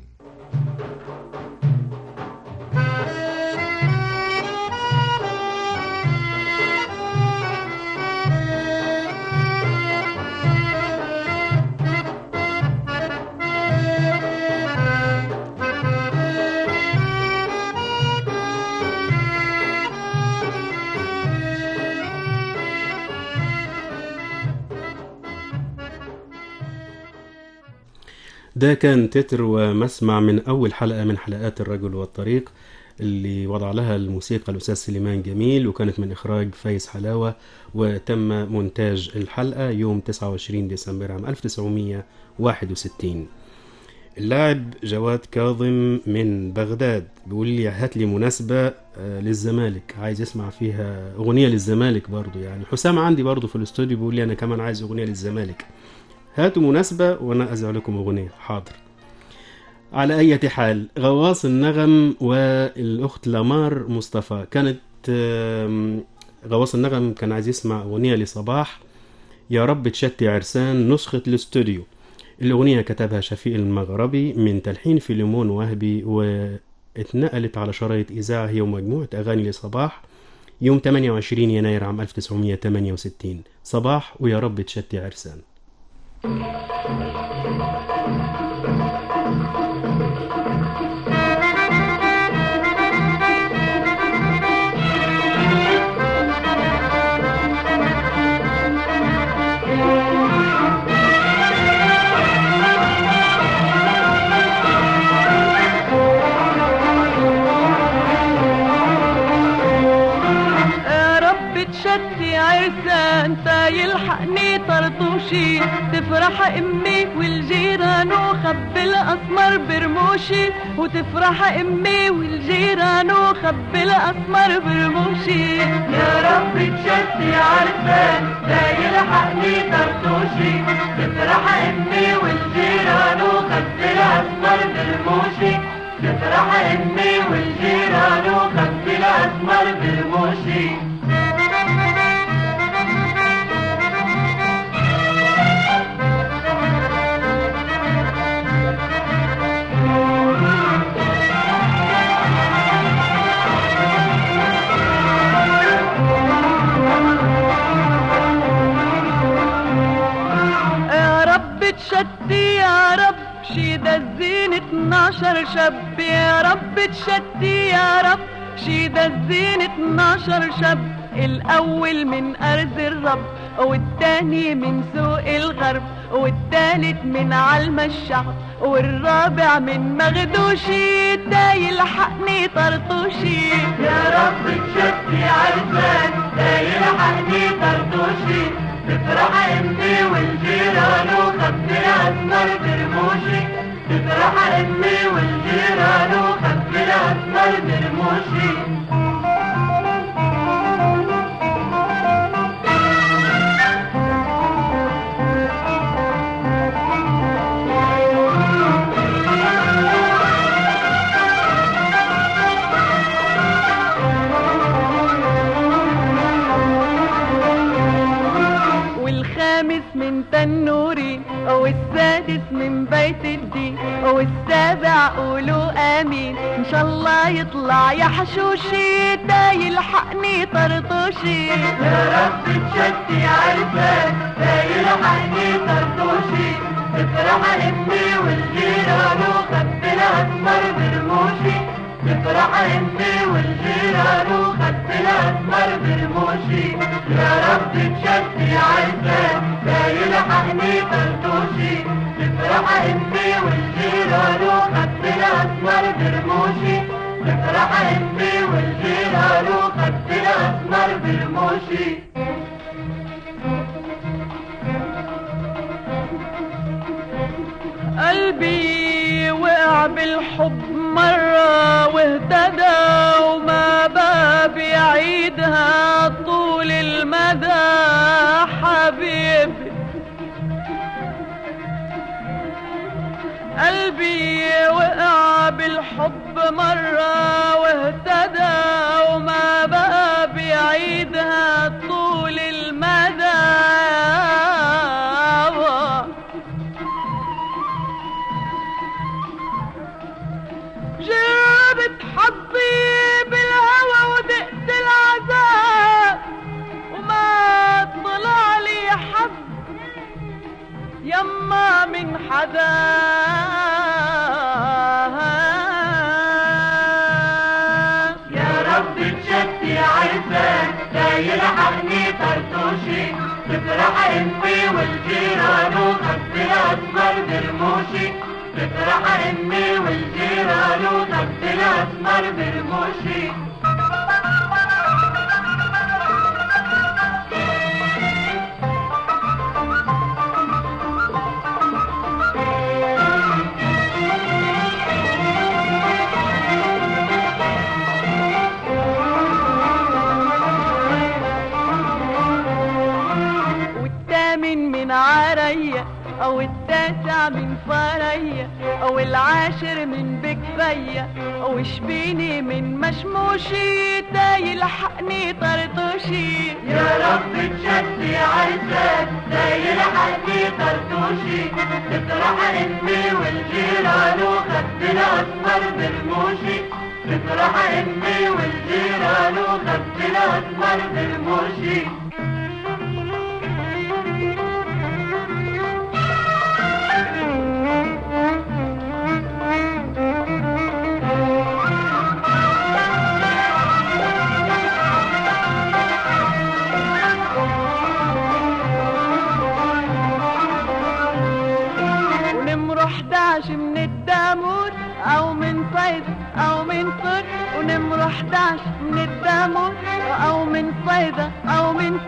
ده كان تتر ومسمع من أول حلقة من حلقات الرجل والطريق اللي وضع لها الموسيقى الأستاذ سليمان جميل وكانت من إخراج فايز حلاوة وتم مونتاج الحلقة يوم 29 ديسمبر عام 1961 اللاعب جواد كاظم من بغداد بيقول لي هات لي مناسبة آه، للزمالك عايز يسمع فيها أغنية للزمالك برضو يعني حسام عندي برضو في الاستوديو بيقول لي أنا كمان عايز أغنية للزمالك هاتوا مناسبة وأنا أزع لكم أغنية حاضر على أي حال غواص النغم والأخت لامار مصطفى كانت آم، غواص النغم كان عايز يسمع أغنية لصباح يا رب تشتي عرسان نسخة الاستوديو الأغنية كتبها شفيق المغربي من تلحين فيلمون وهبي واتنقلت على شرايط إذاعة هي ومجموعة أغاني لصباح يوم 28 يناير عام 1968 صباح ويا رب تشتي عرسان عرسان يلحقني طرطوشي تفرح امي والجيران وخبي الاسمر برموشي وتفرح امي والجيران وخبي الاسمر برموشي يا رب تشتي عرسان لا يلحقني طرطوشي تفرح امي والجيران وخبي الاسمر برموشي تفرح امي والجيران وخبي الاسمر برموشي يا رب تشتي يا رب شيد الزين 12 شاب يا رب تشتي يا رب شيد الزين 12 شاب الأول من أرض الرب والتاني من سوق الغرب والتالت من علم الشعب والرابع من مغدوشي ده يلحقني طرطوشي يا رب تشتي عرسان ده يلحقني طرطوشي تفرح امي والجيران وخبي الاسمر برموشي تفرح امي والجيران وخبي الاسمر برموشي والخامس من تنوري والسادس من بيت الدين والسابع قولوا امين ان شاء الله يطلع يا حشوشي ده يلحقني طرطوشي يا رب تشتي عرفان ده يلحقني طرطوشي تفرح امي والجيران وخبي الاسمر برموشي تفرح امي والجيران وخبي الاسمر برموشي يا رب تشتي عرفان ده يلحقني طرطوشي تفرح امي والجيران وخبي الاسمر برموشي تفرح امي والجيران وخبي الاسمر برموشي قلبي وقع بالحب مرة واهتدى وما بقى بيعيدها طول المدى حبيبي قلبي وقع بالحب مرة واهتدى وما بقى بيعيدها طول المدى جربت حظي بالهوى ودقت العذاب وما طلع لي حظ يما من حدا يا رب تشتي عرفان لا يلحقني طرطوشي تفرح امي والجيران وخبي الاسمر برموشي تفرح امي والجيران وخبي الاسمر برموشي والثامن من عريا او التاسع من فريا او العاشر من بكفيا او شبيني من مشموشي تا يلحقني طرطوشي يا رب تشتي عرسان تا يلحقني طرطوشي تفرح امي والجيران وخدي الاسمر برموشي تفرح امي والجيران وخدي الاسمر برموشي ونمر 11 من الدامور او من صيد او من صر ونمر 11 من الدامور او من صيدة او من صر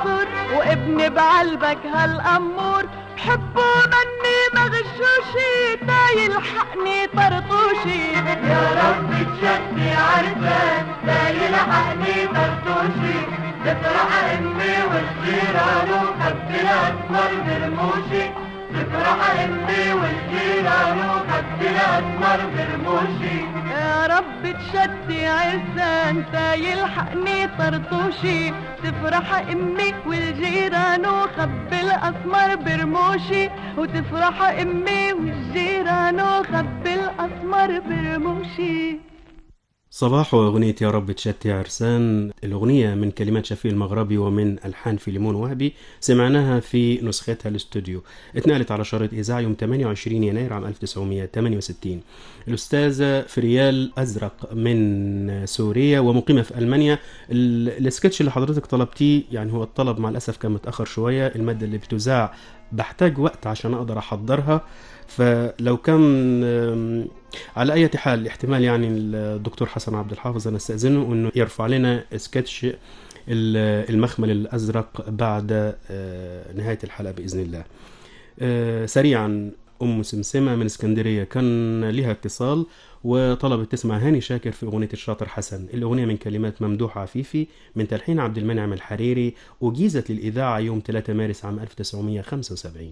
وابني بعلبك هالأمور بحبه مني مغشوشي تا يلحقني طرطوشي يا رب تشدي عرفان تا يلحقني طرطوشي تفرح امي والجيران وخبي الاسمر برموشي تفرح امي والجيران وخبي الاسمر برموشي يا رب تشدي عرسان تا يلحقني طرطوشي تفرح امي والجيران وخبي الاسمر برموشي وتفرح امي والجيران وخبي الاسمر برموشي صباح وأغنية يا رب تشتي عرسان الأغنية من كلمات شفيق المغربي ومن ألحان فيليمون وهبي سمعناها في نسختها الاستوديو اتنقلت على شريط إذاعي يوم 28 يناير عام 1968 الأستاذة فريال أزرق من سوريا ومقيمة في ألمانيا ال- السكتش اللي حضرتك طلبتيه يعني هو الطلب مع الأسف كان متأخر شوية المادة اللي بتذاع بحتاج وقت عشان أقدر أحضرها فلو كان أم، على أي حال احتمال يعني الدكتور حسن عبد الحافظ أنا استأذنه أنه يرفع لنا سكتش ال- المخمل الأزرق بعد آه، نهاية الحلقة بإذن الله آه، سريعا أم سمسمة من اسكندرية كان لها اتصال وطلبت تسمع هاني شاكر في أغنية الشاطر حسن الأغنية من كلمات ممدوح عفيفي من تلحين عبد المنعم الحريري أجيزت للإذاعة يوم 3 مارس عام 1975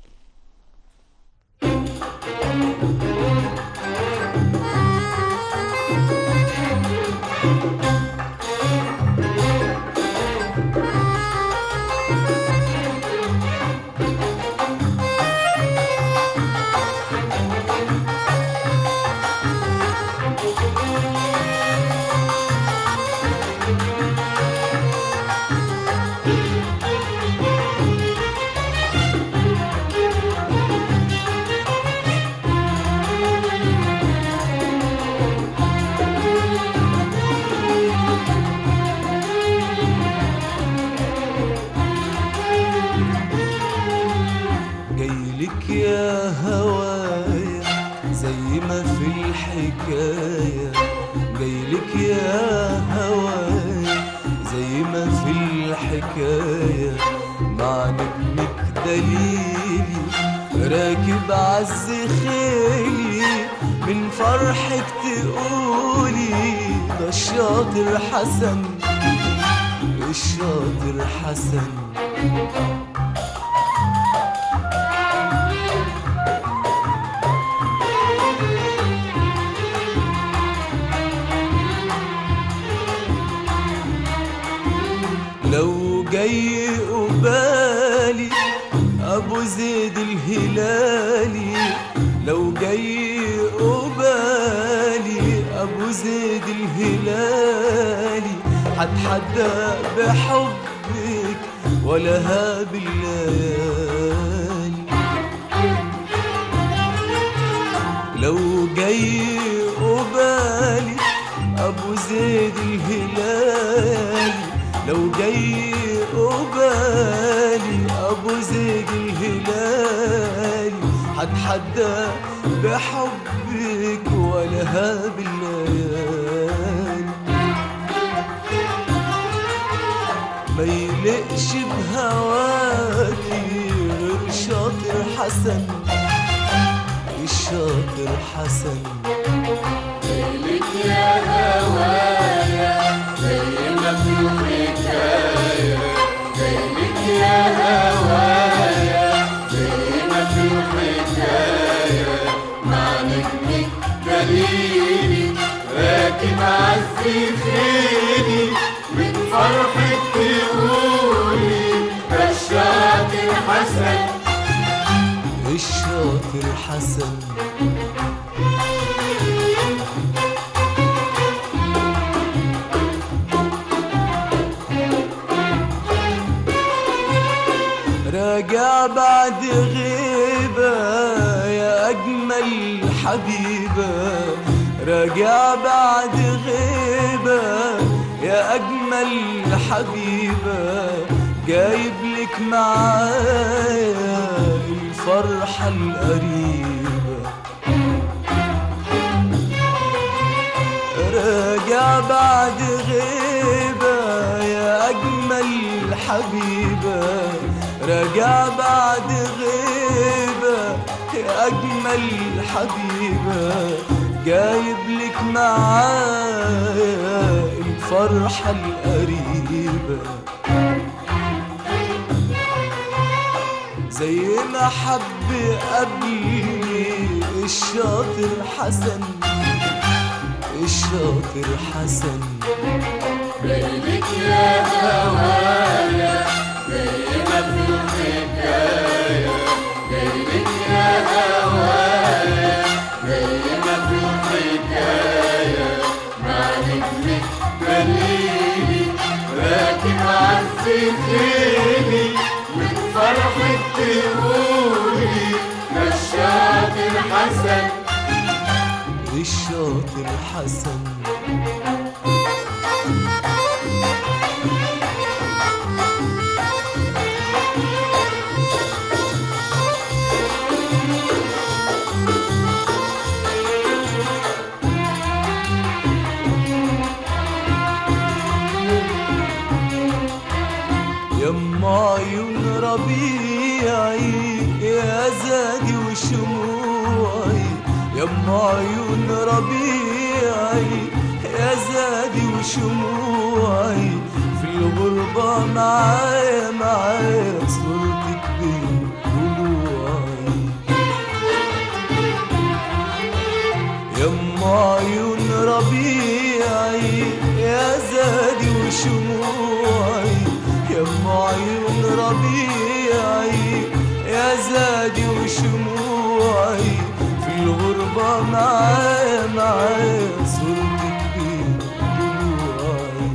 جايلك يا هوايا زي ما في الحكاية جايلك يا هوايا زي ما في الحكاية مع نجمك دليلي راكب عز خيلي من فرحك تقولي ده الشاطر حسن الشاطر حسن لو جاي قبالي ابو زيد الهلالي لو جاي قبالي ابو زيد الهلالي هتحدى بحبك ولا هاب الليالي لو جاي قبالي ابو زيد الهلالي لو جاي قبالي ابو زيد الهلالي هتحدى بحبك ولا هاب الليالي ما يلقش بهواكي غير شاطر حسن الشاطر حسن ليلك يا هوايا زي ما في الحكاية ليلك يا هوايا زي ما في الحكاية مع نجمك دليلي راكب عز خيلي من فرحك تقولي ده الشاطر حسن الشاطر حسن راجع بعد غيبة يا أجمل حبيبة راجع بعد غيبة يا أجمل حبيبة جايب لك معايا الفرحة القريبة راجع بعد غيبة يا أجمل حبيبة راجع بعد غيبة يا أجمل حبيبة جايب لك معايا الفرحة القريبة زي ما حب قبلي الشاطر حسن الشاطر حسن جايلك يا هوايا زي ما في الحكاية جايلك يا هوايا زي ما في الحكاية مع نجمك دليلي راكب عز خيلي من فرحة تقولي ده الشاطر حسن الشاطر حسن يما عيون ربيعي يا زادي وشموعي يما عيون ربيعي يا زادي وشموعي في الغربة معايا معايا صورتك بين ضلوعي يما عيون ربيعي يا زادي وشموعي يما عيون ربيعي يا زادي وشموعي في الغربة معايا معايا صورتك بين ضلوعي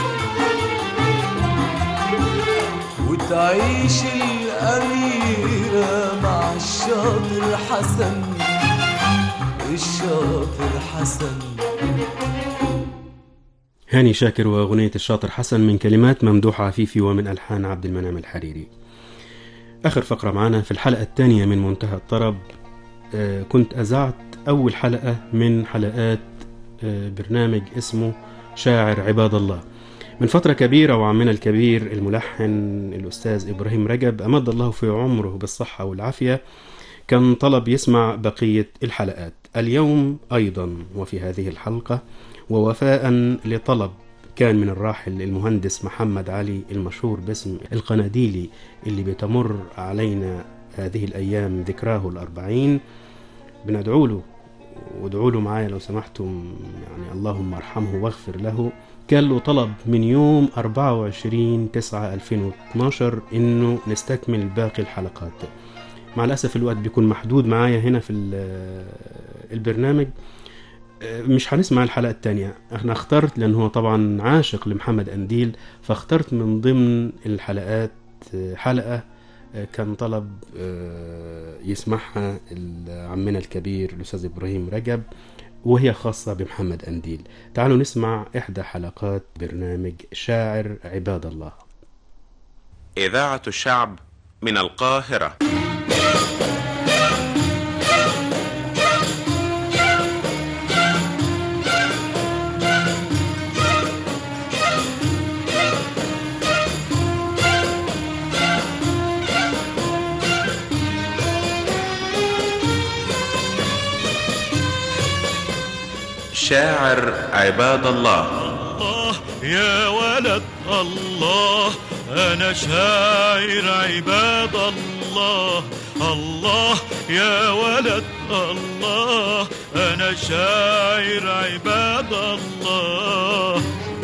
وتعيش الأميرة مع الشاطر حسن الشاطر حسن هاني شاكر وأغنية الشاطر حسن من كلمات ممدوح عفيفي ومن ألحان عبد المنعم الحريري آخر فقرة معنا في الحلقة الثانية من منتهى الطرب آه، كنت أذعت أول حلقة من حلقات آه، برنامج اسمه شاعر عباد الله من فترة كبيرة وعمنا الكبير الملحن الأستاذ إبراهيم رجب أمد الله في عمره بالصحة والعافية كان طلب يسمع بقية الحلقات اليوم أيضا وفي هذه الحلقة ووفاء لطلب كان من الراحل المهندس محمد علي المشهور باسم القناديلي اللي بتمر علينا هذه الأيام ذكراه الأربعين بندعو له وادعوا له معايا لو سمحتم يعني اللهم ارحمه واغفر له كان له طلب من يوم 24 9 2012 انه نستكمل باقي الحلقات مع الاسف الوقت بيكون محدود معايا هنا في ال- البرنامج مش هنسمع الحلقة التانية احنا اخترت لان هو طبعا عاشق لمحمد انديل فاخترت من ضمن الحلقات حلقة كان طلب يسمعها عمنا الكبير الاستاذ ابراهيم رجب وهي خاصة بمحمد انديل تعالوا نسمع احدى حلقات برنامج شاعر عباد الله إذاعة الشعب من القاهرة شاعر عباد الله الله يا ولد الله أنا شاعر عباد الله الله يا ولد الله أنا شاعر عباد الله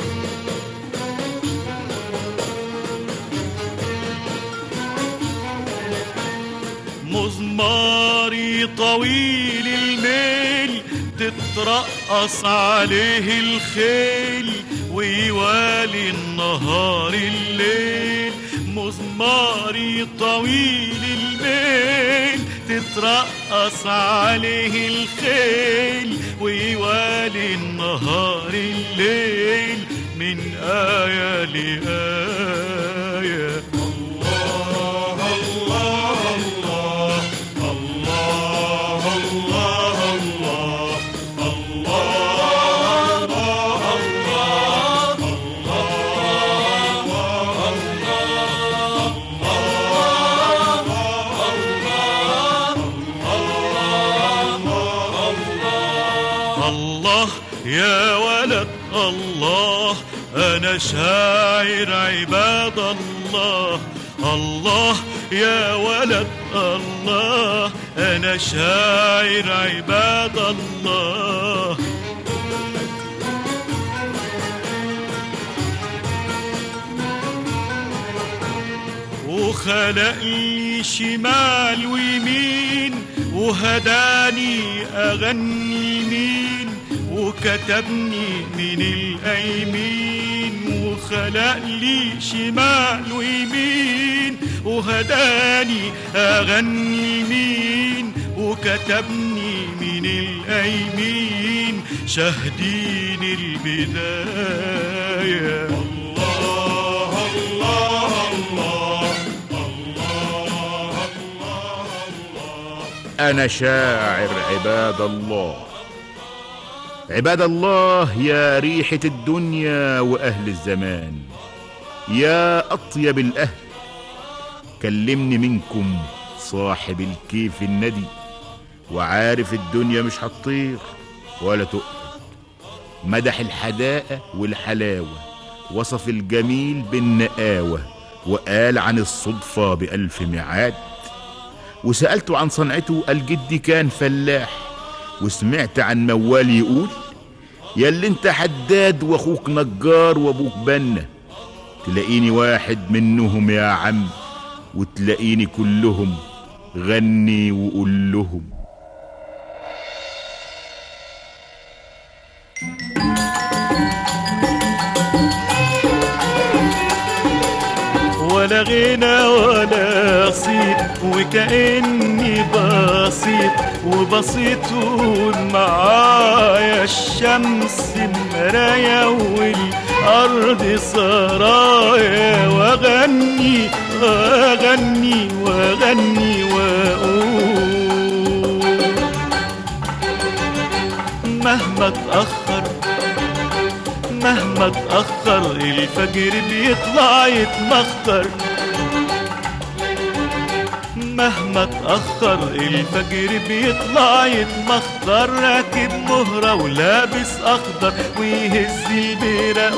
مزماري طويل الميل تترقص عليه الخيل ويوالي النهار الليل مزماري طويل الميل تترقص عليه الخيل ويوالي النهار الليل من آية لآية الله الله الله الله الله الله الله يا ولد الله أنا شاعر عباد الله الله يا ولد الله أنا شاعر عباد الله وخلق لي شمال ويمين وهداني أغني مين وكتبني من الأيمين وخلق لي شمال ويمين وهداني أغني مين وكتبني من الأيمين شاهدين البداية الله الله الله أنا شاعر عباد الله عباد الله يا ريحة الدنيا وأهل الزمان يا أطيب الأهل كلمني منكم صاحب الكيف الندي وعارف الدنيا مش هتطير ولا تقعد مدح الحداقة والحلاوة وصف الجميل بالنقاوة وقال عن الصدفة بألف ميعاد وسألته عن صنعته قال جدي كان فلاح وسمعت عن موال يقول يا اللي انت حداد واخوك نجار وابوك بنا تلاقيني واحد منهم يا عم وتلاقيني كلهم غني وقول لهم ولا غنى ولا صيت وكأني بسيط وبسيط معايا الشمس مرايا والأرض سرايا وأغني وأغني وأغني وأقول مهما اتأخر مهما اتأخر الفجر بيطلع يتمخر مهما اتأخر الفجر بيطلع يتمخر راكب مهرة ولابس أخضر ويهز البرق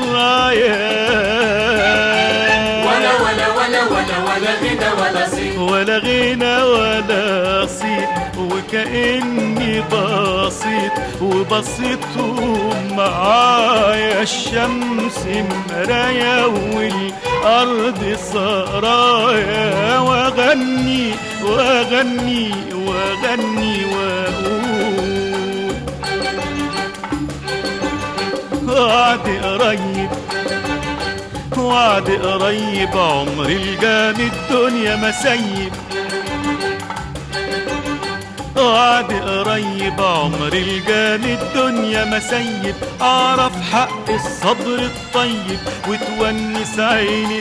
والرايات ولا ولا ولا ولا ولا غنى ولا صيت ولا غنى ولا صيت وكأني بسيط وبسيط معايا الشمس مرايا والأرض سرايا وأغني وأغني وأغني وأقول وعد قريب وعد قريب عمر الجامد الدنيا مسيب وعد قريب عمر الجامد الدنيا مسيب اعرف حق الصبر الطيب وتونس عيني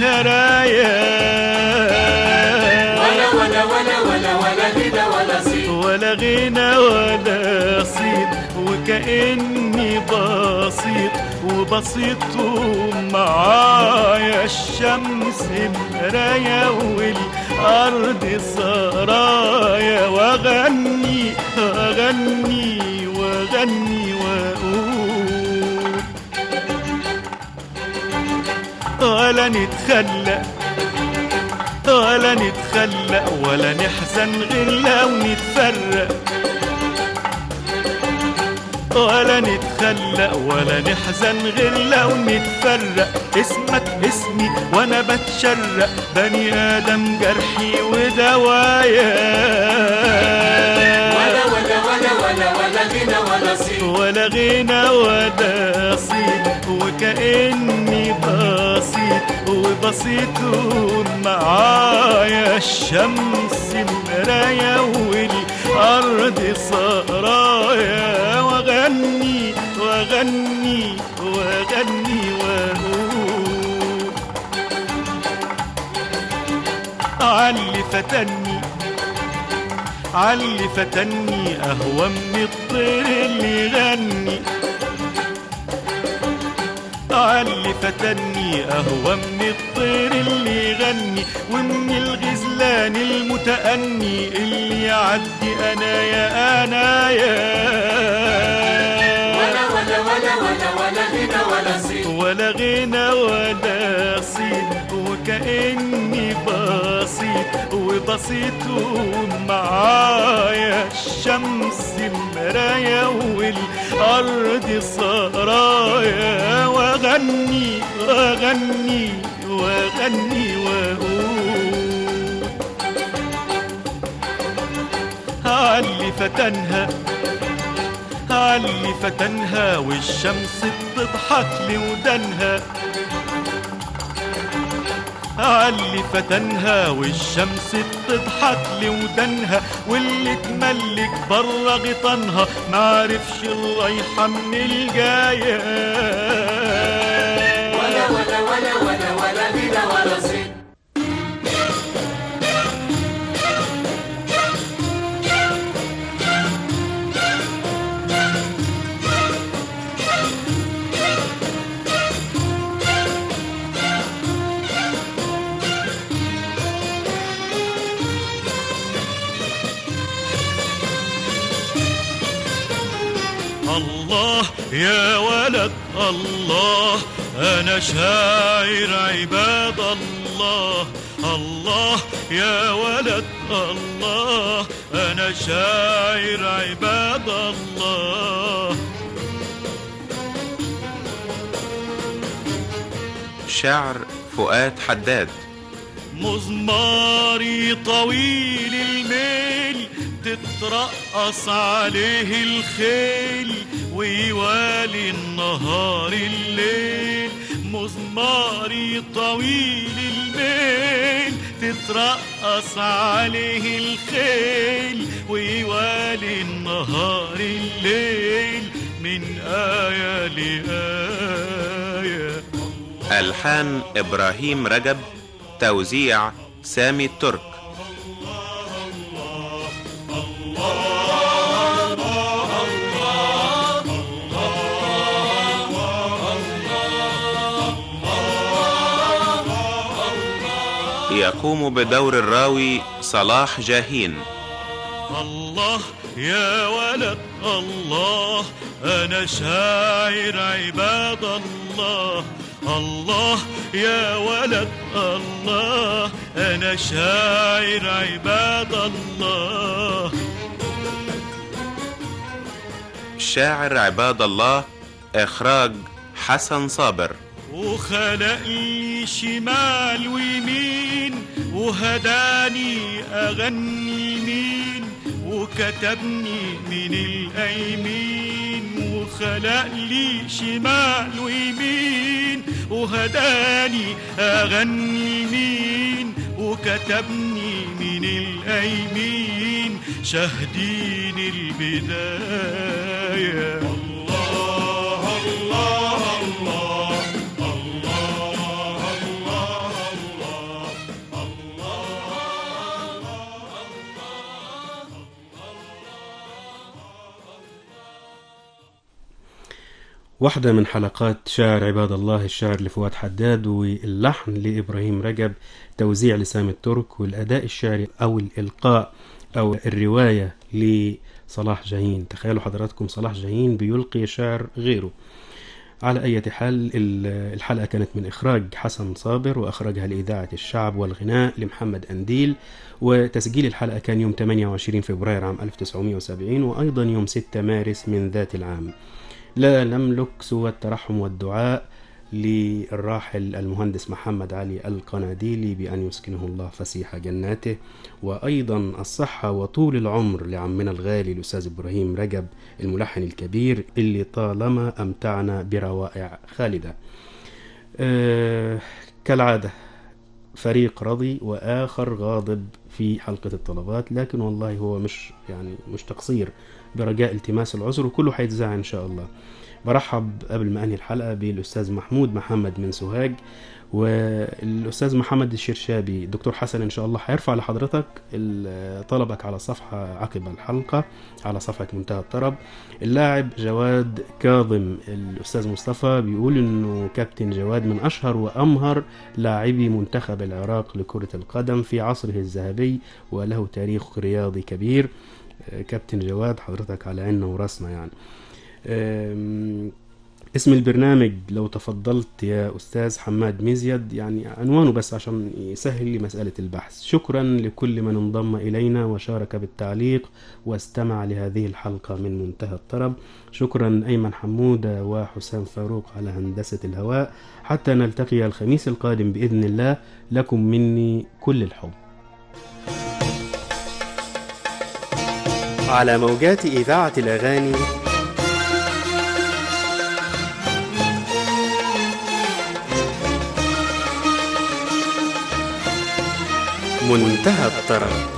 السهرايا ولا ولا ولا ولا ولا غنى ولا صيت ولا غنى ولا صيت وكأني بسيط وبسيط معايا الشمس مرايا والأرض سرايا وأغني وأغني وأغني وأقول ولا نتخلق ولا نتخلق ولا نحزن غير لو نتفرق ولا نتخلق ولا نحزن غير لو نتفرق اسمك اسمي وانا بتشرق بني ادم جرحي ودوايا ولا ولا ولا ولا ولا غنى ولا صيت ولا غنى ولا صيت وكأني بسيط وبسيط معايا الشمس مرايا والأرض سرايا وأغني وأغني وأغني وأقول علي فتني علي فتني أهوى من الطير اللي يغني علي فتني أهوى من الطير اللي يغني ومن الغزلان المتأني اللي يعدي أنا يا أنا يا ولا ولا ولا ولا غنى ولا صيت ولا غنى ولا صيت وكأني بسيط وبسيط ومعايا الشمس المرايا والأرض سرايا وأغني وأغني وأغني وأقول علي فتنها علي فتنها والشمس بتضحك لودانها علي فتنها والشمس بتضحك لودانها واللي تملك برا غطانها معرفش الرايحة من الجاية ولا ولا ولا ولا ولا غنى ولا صيت الله يا ولد الله أنا شاعر عباد الله الله يا ولد الله أنا شاعر عباد الله شعر فؤاد حداد مزماري طويل الميل تترقص عليه الخيل ويوالي النهار الليل مزماري طويل الميل تترقص عليه الخيل ويوالي النهار الليل من آية لآية ألحان إبراهيم رجب توزيع سامي الترك يقوم بدور الراوي صلاح جاهين الله يا ولد الله أنا شاعر عباد الله الله يا ولد الله أنا شاعر عباد الله شاعر عباد الله إخراج حسن صابر وخلق لي شمال ويمين وهداني أغني مين وكتبني من الأيمين وخلق لي شمال ويمين وهداني أغني مين وكتبني من الأيمين شاهدين البداية الله الله الله واحدة من حلقات شاعر عباد الله الشاعر لفؤاد حداد واللحن لإبراهيم رجب توزيع لسامي الترك والأداء الشعري أو الإلقاء أو الرواية لصلاح جاهين تخيلوا حضراتكم صلاح جاهين بيلقي شعر غيره على أي حال ال- الحلقة كانت من إخراج حسن صابر وأخرجها لإذاعة الشعب والغناء لمحمد أنديل وتسجيل الحلقة كان يوم 28 فبراير عام 1970 وأيضا يوم 6 مارس من ذات العام لا نملك سوى الترحم والدعاء للراحل المهندس محمد علي القناديلي بأن يسكنه الله فسيح جناته وأيضا الصحة وطول العمر لعمنا الغالي الأستاذ إبراهيم رجب الملحن الكبير اللي طالما أمتعنا بروائع خالدة آه كالعادة فريق رضي وآخر غاضب في حلقة الطلبات لكن والله هو مش يعني مش تقصير برجاء التماس العذر وكله هيتذاع إن شاء الله برحب قبل ما أنهي الحلقة بالأستاذ محمود محمد من سوهاج والأستاذ محمد الشرشابي دكتور حسن إن شاء الله هيرفع لحضرتك ال- طلبك على صفحة عقب الحلقة على صفحة منتهى الطرب اللاعب جواد كاظم الأستاذ مصطفى بيقول إنه كابتن جواد من أشهر وأمهر لاعبي منتخب العراق لكرة القدم في عصره الذهبي وله تاريخ رياضي كبير آه، كابتن جواد حضرتك على عيننا وراسنا يعني آم، اسم البرنامج لو تفضلت يا أستاذ حماد مزيد يعني عنوانه بس عشان يسهل لي مسألة البحث شكرا لكل من انضم إلينا وشارك بالتعليق واستمع لهذه الحلقة من منتهى الطرب شكرا أيمن حمودة وحسام فاروق على هندسة الهواء حتى نلتقي الخميس القادم بإذن الله لكم مني كل الحب على موجات إذاعة الأغاني منتهى الطرب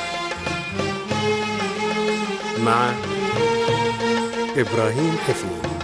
مع إبراهيم حفني